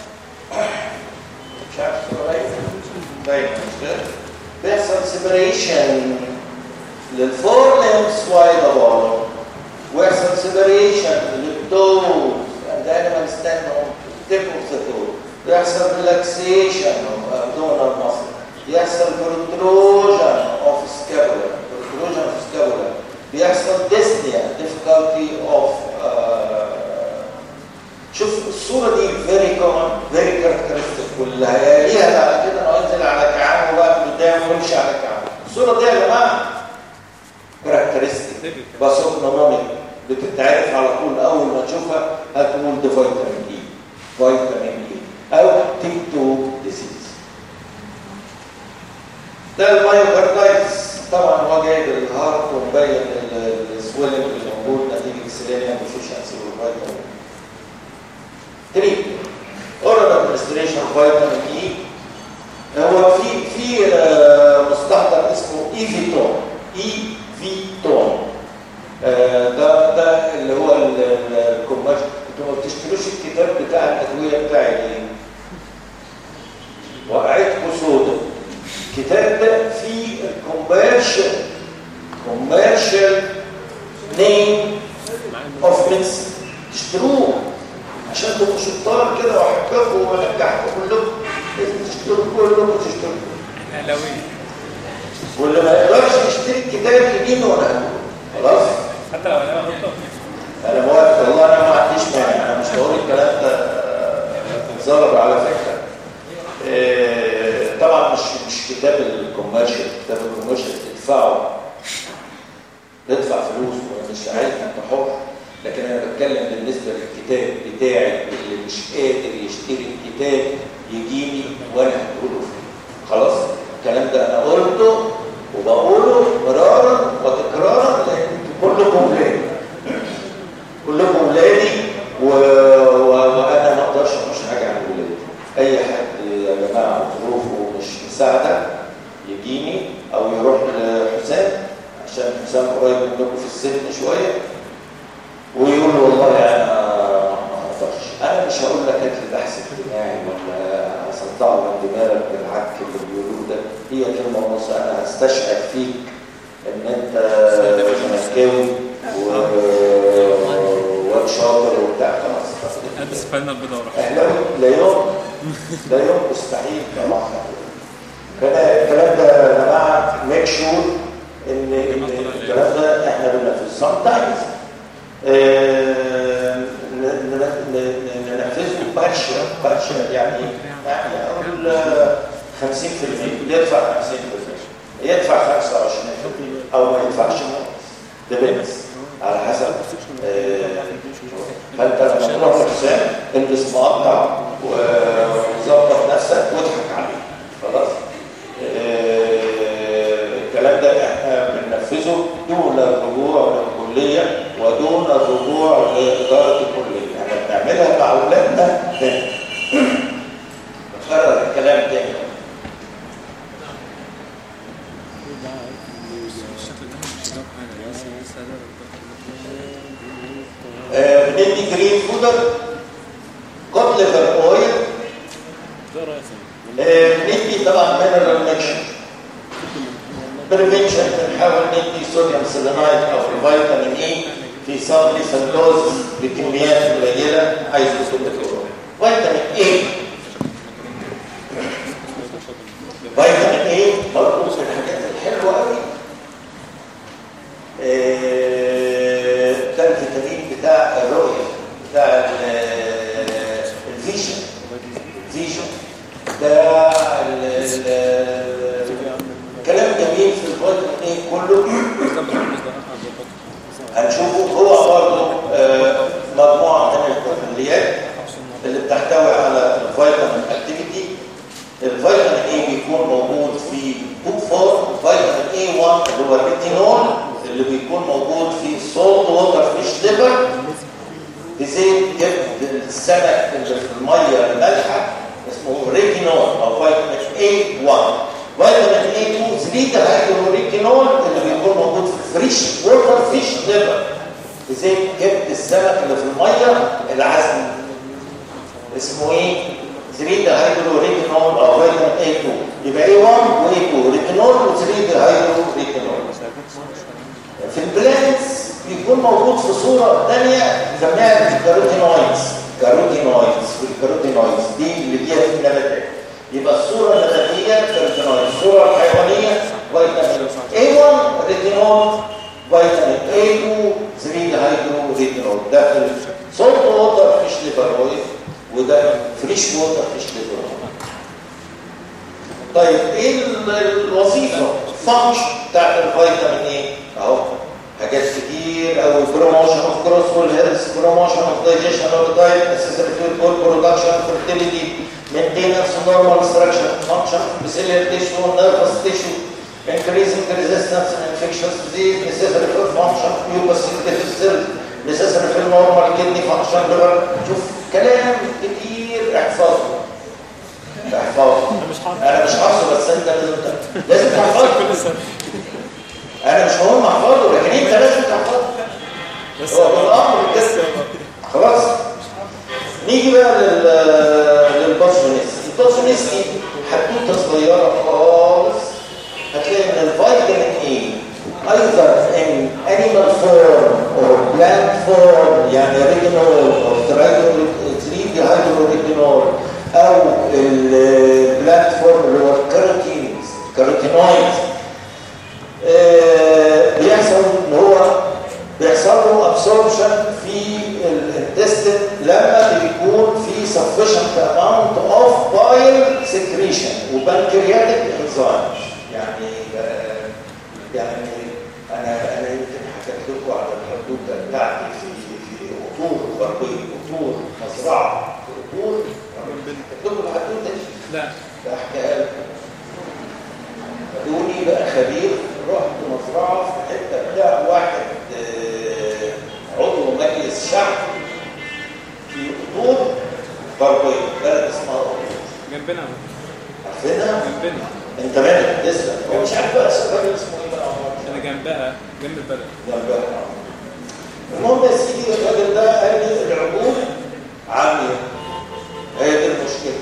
مش عارف الصورة باينة باينة مش كده؟ بيحصل سيبريشن للفور ليمس وايد ابار ويحصل سيبريشن للتوز and the animal stand on the tip of the toe يحصل relaxation of abdominal muscle يحصل protrusion of scapula protrusion of scapula بيحصل dyspnea difficulty of uh, شوف الصورة دي very common very characteristic واللي هيلاقيها بعد كده انه ينزل على كعانه بقى قدام ويمشي على كعانه الصورة دي يا جماعة كاركترستيك باسوكنوميك بتتعرف على طول اول ما تشوفها هتقول ده فيتامين اي فيتامين اي او تيك 2 ديزيز ده المايوكاردايتس طبعا هو جايب الهارت ومبين السويلنج اللي موجود نتيجه السيلينيوم ديفيشنسي والفيتامين 3 اورال ادمنستريشن فيتامين اي هو في في مستحضر اسمه ايفيتون اي فيتون ده ده اللي هو الكوميرش انتوا ما بتشتروش الكتاب بتاع الادويه بتاعي ليه؟ وقعتكم سودا الكتاب ده فيه الكوميرشال كوميرشال نيم اوف ميدسن تشتروه عشان تبقوا شطار كده واحبكم وانجحكم كلكم لازم تشتروا كلكم تشتروا اهلاويه واللي ما يقدرش يشتري الكتاب يجيني وانا خلاص حتى لو انا غلطان انا موافق والله انا ما عنديش مانع انا مش بقول الكلام ده ظلم على فكره إيه طبعا مش مش كتاب الكوميرشال كتاب الكوميرشال تدفعه تدفع فلوس ومش عايز انت حر لكن انا بتكلم بالنسبه للكتاب بتاعي اللي مش قادر يشتري الكتاب يجيني وانا هقوله فيه خلاص الكلام ده انا قلته وبقوله مرارا وتكرارا لان انتوا كلكم ولادي كلكم ولادي و... و... وانا ما اقدرش مش حاجه عن ولادي اي حد يا جماعه ظروفه مش مساعده يجيني او يروح لحسام عشان حسام قريب منكم في السن شويه ويقول له والله انا ما اقدرش انا مش هقول لك هات لي بحث اجتماعي ولا اصدع لك دماغك بالعك اللي بيقولوه ده هي كلمه ونص انا هستشعر فيك ان انت زملكاوي واد شاطر وبتاع خلاص البس فانلة البيضاء وراح اهلاوي لا يوم لا يوم مستحيل طبعا كده الكلام ده يا جماعه ميك شور ان إن الكلام ده احنا بننفذه سام تايمز ننفذه باتش باتش يعني يعني اقول 50% يدفع 50% يدفع 25% او ما يدفعش خالص ده بس على حسب آه، فانت لما تروح لحسام البس مقطع وظبط نفسك واضحك عليه خلاص آه، الكلام ده احنا بننفذه دون الرجوع للكليه ودون الرجوع لاداره الكليه احنا بنعملها مع اولادنا تاني بكرر الكلام تاني الشكل ده مش جاب حاجة آه، بندي جرين فودر كوت ليفر اويل ده راسي آه، بندي طبعا مينرال ميكشن بريفنشن بنحاول ندي صوديوم سيلينايد او فيتامين اي في صابلي سنتوز بكميات قليله عايز تصب فيتامين اي فيتامين اي برضه من الحاجات الحلوه قوي آه، ده الفيتامين بتاع الرؤيه بتاع ال- الفيجن فيجن ده ال- ال- كلام جميل في الفيتامين اي كله هنشوفه هو برضه آه، مجموعه من الكماليات اللي بتحتوي على الفيتامين اكتيفيتي الفيتامين اي بيكون موجود في تو فورم فيتامين اي 1 اللي هو الريتينول اللي بيكون موجود في سولت ووتر فيش ليفر في زيت جبد السمك اللي في الميه المالحه اسمه ريتينول او فيتامين اي 1 فيتامين اي 2 زريتا هيدروكينول اللي بيكون موجود في فريش ووتر فيش ليفر في زيت جبد السمك اللي في الميه العزم اسمه ايه زريدا هيدرو ريتينول او فيتامين اي 2 يبقى اي 1 واي 2 ريتينول وزريدا هيدرو ريتينول في البلانتس بيكون موجود في صوره ثانيه بنسميها الكاروتينويدز كاروتينويدز والكاروتينويدز دي اللي فيها في النباتات يبقى الصوره النباتيه كاروتينويدز الصوره الحيوانيه فيتامين اي 1 ريتينول فيتامين اي 2 زريدا هيدرو ريتينول ده في السولت ووتر فيش ليفر اويل وده فريش ووتر فيش ليفر طيب ايه ال- الوظيفه فانكشن بتاعت الفيتامين ايه اهو حاجات كتير او بروموشن اوف كروس والهيلث بروموشن اوف دايجيشن اوف دايت نسيسري فود برودكشن فيرتيليتي مينتيننس نورمال ستراكشر فانكشن بسيلر تيشو نيرفس تيشو increasing resistance in infectious disease necessary for function mucous cells necessary for normal kidney function liver شوف كلام كتير احفظه احفظه مش حاطط انا مش حافظه بس انت لازم ت- لازم تحفظه انا مش مهم احفظه لكن انت لازم تحفظه بس هو بالامر كده خلاص نيجي بقى لل للباسونيس الباسونيس دي حدوته صغيره خالص هتلاقي ان الفيتامين اي either in animal form or plant form يعني ريتينول او تريديهيدروريتينول او البلانت فورم اللي هو الكاروتينز كاروتينويد آه، بيحصل ان هو بيحصل له ابسوربشن في الانتستين لما بيكون في sufficient amount of bile secretion وبنكرياتيك enzymes يعني آه، يعني انا انا يمكن حكيت لكم على الحدوته بتاعتي في في قطور غربيه قطور مزرعه في قطور حكيت لكم الحدوته دي لا بحكيها لكم خدوني بقى خبير رحت مزرعه في حته بتاع واحد آه، عضو مجلس شعب في قطور غربيه بلد اسمها قطور جنبنا عارفينها؟ جنبنا انت مالك تسلم هو مش عارف بقى الراجل اسمه ايه بقى انا جنبها جنب البلد جنبها. المهم يا سيدي الراجل ده قال لي العجول عاميه هي دي المشكله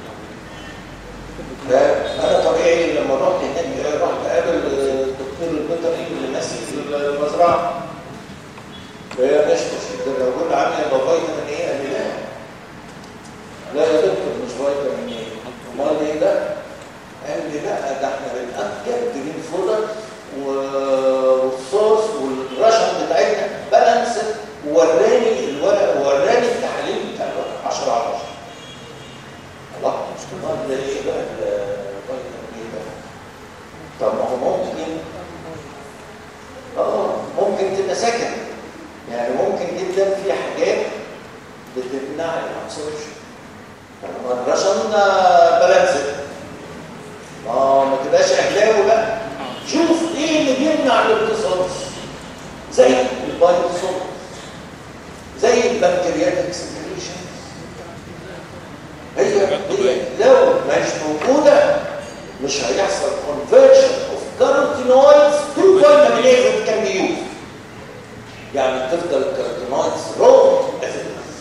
فانا طبيعي لما رحت هناك رحت اقابل الدكتور البيطري اللي ماسك المزرعه فهي مش مشكله العجول عاميه يبقى فيتامين ايه قال لي لا لا يا دكتور مش فيتامين ايه امال ايه ده قال لي لا ده احنا بنأكد جرين فودر والصوص والرشم بتاعتنا بالانس وراني الورق وراني التحاليل بتاع الورق 10 على 10 الله امال ده ايه بقى الفيتامين ايه ده طب ما هو ممكن اه ممكن تبقى سكن يعني ممكن جدا في حاجات بتمنع الابسوربشن لما الرشن بالانسد ما ما تبقاش اهلاوي بقى شوف ايه اللي بيمنع الامتصاص زي البايوسول زي البكتيرياتيك سكريشن هي هي لو مش موجوده مش هيحصل conversion of carotenoids to vitamins that can be used يعني تفضل carotenoids raw as it is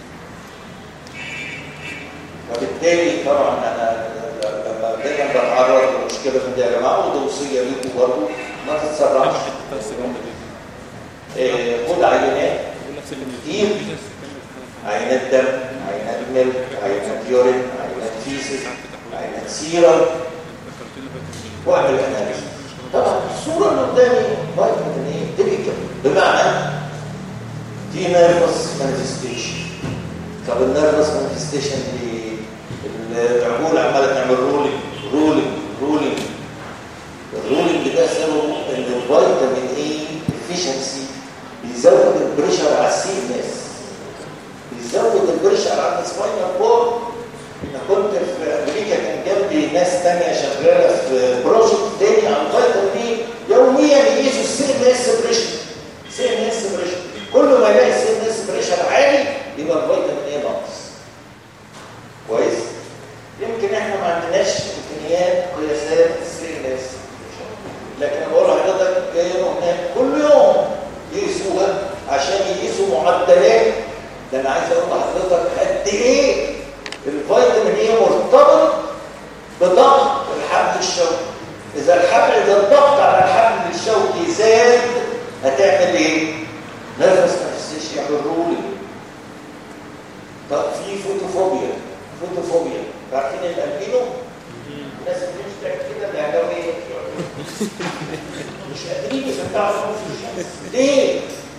فبالتالي طبعا انا لما دايما بتعرض لمشكله من دي يا جماعه ودي وصيه ليكم برضه ما تتسرعش بس جامده جدا إيه، خد عينات نفس اللي كتير عينات دم عينات ملك عينات يورين عينات فيسس عينات سيرم واعمل اناليسيس طبعا الصوره اللي قدامي فيتامين ايه تيبيكال بمعنى دي نيرفس مانيفستيشن طب النيرفس مانيفستيشن دي العقول عماله تعمل رولينج رولينج رولينج الرولينج ده سببه ان الفيتامين اي افيشنسي بيزود البريشر على السي ناس بيزود البريشر على السباينال كورد انا كنت في امريكا كان جنبي ناس تانية شغاله في بروجكت تاني عن فيتامين اي يوميا يقيسوا السي ان اس بريشر سي ان اس بريشر كل ما يلاقي السي ان اس بريشر عالي يبقى الفيتامين اي ناقص كويس يمكن احنا ما عندناش امكانيات قياسات السي ان اس لكن انا بقول لحضرتك كانوا هناك كل يوم يقيسوها عشان يقيسوا معدلات ده انا عايز اقول لحضرتك قد ايه الفيتامين ايه مرتبط بضغط الحبل الشوكي اذا الحبل اذا الضغط على الحبل الشوكي زاد هتعمل ايه نرفس مانيفستيشن يعمل رولينج طب في فوتوفوبيا فوتوفوبيا عارفين الالبينو الناس بتشتكي كده بيعملوا ايه مش قادرين يفتحوا في الشمس ليه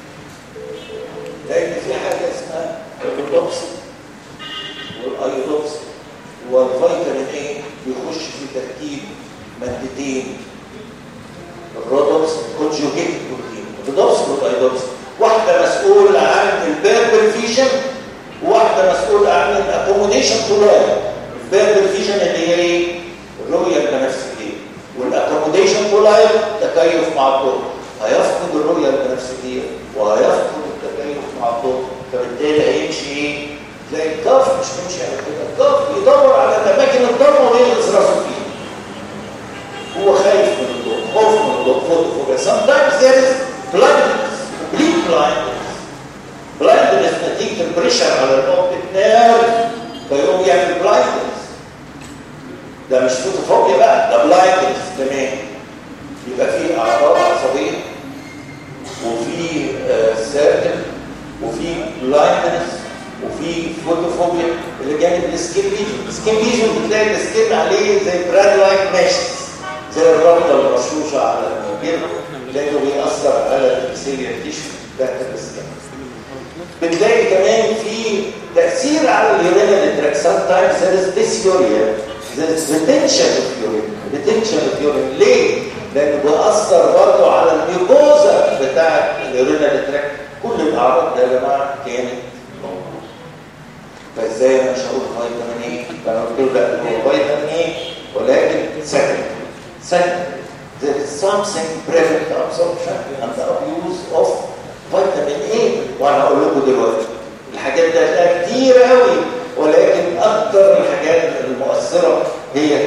لان في حاجه اسمها الروبوكسي والايودوكسي والفيتامين ايه بيخش في تركيب مادتين الرودوكس كونجوجيت بروتين الرودوكس والايودوكس واحده مسؤول عن البيربل فيجن وواحده مسؤول عن الاكوموديشن كلها البيربل فيجن اللي هي ايه الرؤيه البنفسجيه والاكوموديشن كلها تكيف مع الضوء هيفقد الرؤيه البنفسجيه وهيفقد التكيف مع الضوء فبالتالي هيمشي ايه زي الكف مش بيمشي على كده الكف يدور على الاماكن الضلمه ويغرس راسه فيها هو خايف من الضوء خوف من الضوء فوتوفوبيا sometimes there is blindness complete blindness blindness نتيجه البريشر على الاوبتيك نيرف فيقوم يعمل blindness ده مش فوتوفوبيا بقى ده blindness كمان يبقى في اعراض عصبيه وفي سيركل وفي blindness وفي فوتوفوبيا اللي جانب السكين فيجن السكين فيجن بتلاقي السكين عليه زي براد لايك ماشز زي الرابطه المرشوشه على الجلد لانه بيأثر على الابيثيليال تيشو بتاعت السكين بنلاقي كمان في تأثير على اليورينال تراك sometimes there is dysuria there is retention of urine retention of urine ليه؟ لأنه بيأثر برضه على الميوكوزا بتاعت اليورينال تراك كل الأعراض ده يا جماعة كانت موجودة فازاي انا مش هقول فيتامين ايه؟ فانا قلت له لا هو فيتامين ايه ولكن سكند سكند there is something prevent absorption and the abuse of فيتامين ايه وانا هقول لكم دلوقتي الحاجات دي هتلاقيها كتير قوي ولكن اكتر الحاجات المؤثره هي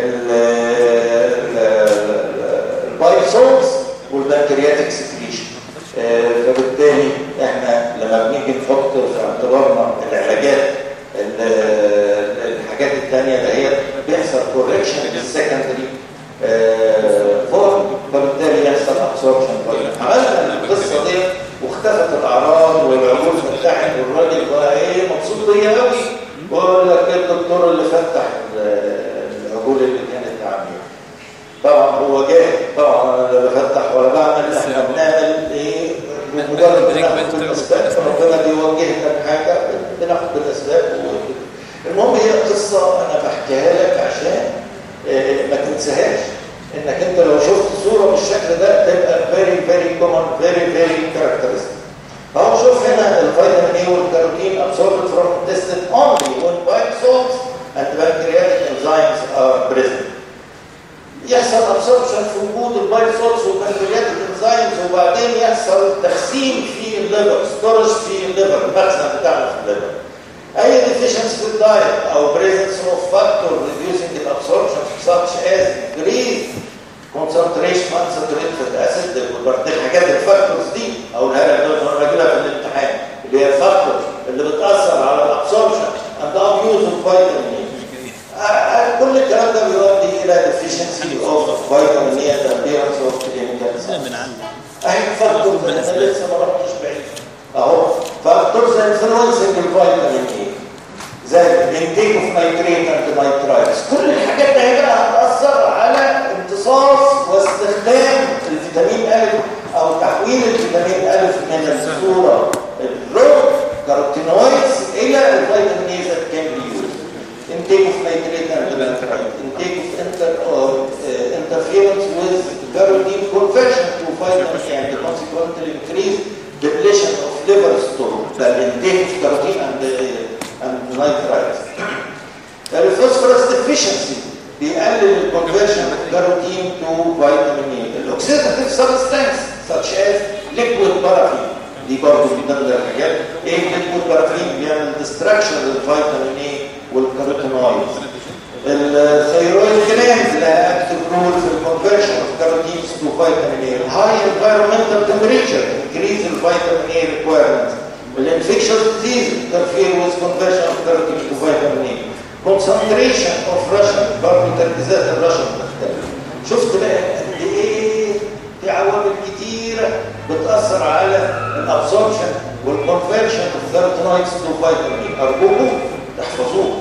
البايسولز والبنكرياتيك سكريشن فبالتالي احنا لما بنيجي نحط في اعتبارنا العلاجات الحاجات الثانيه دهيت بيحصل كوركشن للسكندري فورم فبالتالي يحصل ابسوربشن عملنا القصه دي واختفت الاعراض والعمول فتحت والراجل بقى ايه مبسوط بيا قوي بقول لك الدكتور اللي فتح العقول اللي كانت عامله طبعا هو جاهل طبعا انا لا بفتح ولا بعمل احنا بنعمل ايه مجرد بناخد بالاسباب ربنا بيوجهنا بحاجه بناخد بالاسباب المهم هي قصه انا بحكيها لك عشان إيه ما تنساهاش انك انت لو شفت صوره بالشكل ده تبقى very very common very very characteristic اهو protein absorbed from intestine only when bile salts and pancreatic enzymes are present. يحصل ابسوربشن في وجود البايل سولز والبنكرياتيك انزيمز وبعدين يحصل تخزين في الليفر ستورج في الليفر المخزن بتاعنا في الليفر اي deficiency في الدايت او presence of factor reducing the absorption such as increased concentration unsaturated fatty acid دي الحاجات الفاكتورز دي او الهرم ده انا راجلها في الامتحان اللي هي الفاكتورز اللي بتاثر على الابسوربشن and the abuse of vitamin A كل الكلام ده بيؤدي الى deficiency of vitamin A and appearance of clinical signs. اهي فاكتور انا لسه ما رحتش بعيد اهو فاكتورز انفلونسنج الفيتامين اي زي الانتيك اوف نيتريت اند نيترايتس كل الحاجات دي بقى هتاثر على امتصاص واستخدام الفيتامين ا او تحويل الفيتامين ا من الصوره الرو كاروتينويدز الى الفيتامين اي ذات كان بي يوز intake of nitrate and nitrite, intake of inter, or, uh, interference with carotene conversion to vitamin A and consequently increase depletion of liver store, the intake of carotene and, uh, and nitrite. The phosphorus deficiency بيقلل الكونفرشن of carotene to vitamin A. الاوكسيداتيف substance such as liquid paraffin دي برضه من ضمن الحاجات ايه liquid paraffin بيعمل destruction للفيتامين A والكاروتينويد الثيرويد جلاند لها اكتف رول في الكونفرشن اوف كاروتينز تو فيتامين اي الهاي انفايرمنتال تمبريتشر انكريز الفيتامين اي ريكويرمنت الانفكشن ديزيز interfere with conversion of carotene to vitamin A concentration of Russian برضه تركيزات الرشن مختلفه شفت بقى قد ايه في عوامل كتيره بتاثر على الابسوربشن والكونفرشن اوف كاروتينويدز تو فيتامين ارجوكم تحفظوه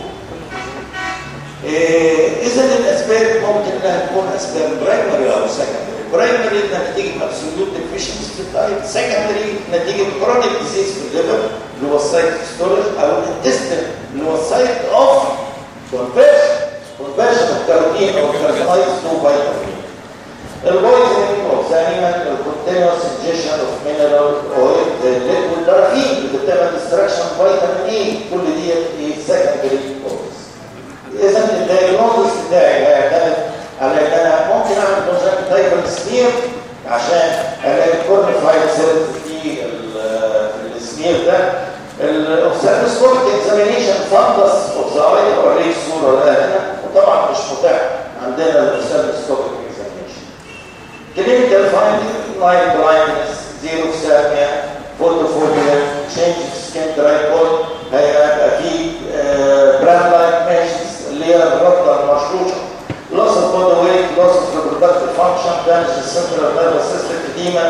إيه اذا الاسباب ممكن انها تكون اسباب برايمري او سكندري برايمري نتيجه ابسولوت ديفيشنسي في الدايت سكندري نتيجه كرونيك ديزيز في الليفر اللي هو السايت ستورج او الانتستين اللي هو السايت اوف كونفرشن كونفرشن اوف كاروتين او كاروتينايز تو فيتامين البويزنج اوف ذا انيمال الكونتينوس انجكشن اوف مينرال اويل الليكويد بارافين اللي بتعمل ديستراكشن فيتامين اي كل دي ايه سكندري كوز اذا الدايجنوستس بتاعي هيعتمد على ان انا ممكن اعمل كونجكت دايجر سمير عشان الاقي كورنيفايد سيلز في السمير ده الاوبسيرفسكوبيك اكزامينيشن فاندس اوف ذا اي اوريك الصوره ده هنا وطبعا مش متاح عندنا الاوبسيرفسكوبيك اكزامينيشن كلينيكال فايندينج لايت بلايندنس زيرو ساميا فوتوفوبيا تشينج سكين دراي كول هيبقى في براند لايك ماشز اللي هي الربطه المشروطه loss of body weight loss of reproductive function damage to central nervous system edema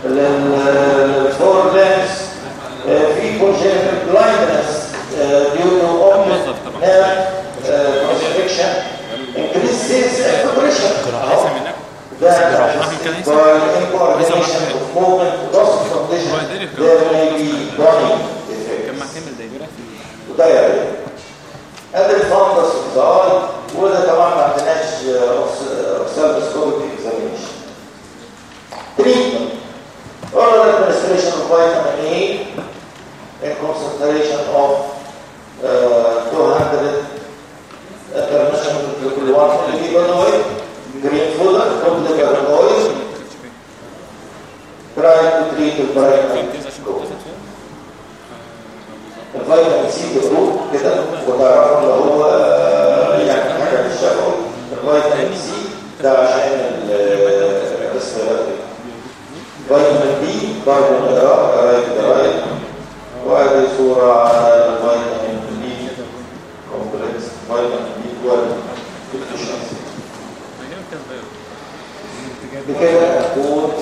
للفور limbs في congenital blindness due to obvious nerve constriction increased sales expression that by incoordination of movement loss of condition there may be body effects ودايرة هذا الفندس الظاهر وده طبعا ما عندناش اوكسالبسكوبيك اكزامينشن treatment oral administration of vitamin A in concentration of uh, 200 international triple one oligonoid green fodder complementary oil try to treat the brain الفيتامين سي بتروح كده وتعرفوا اللي هو يعني حاجه مش شبهه الفيتامين سي ده عشان الريسبيراتوري فيتامين بي برضه نقرا قرايه قرايه وادي صوره على الفيتامين بي كومبلكس فيتامين بي 12 ديفيشنسي بكده اكون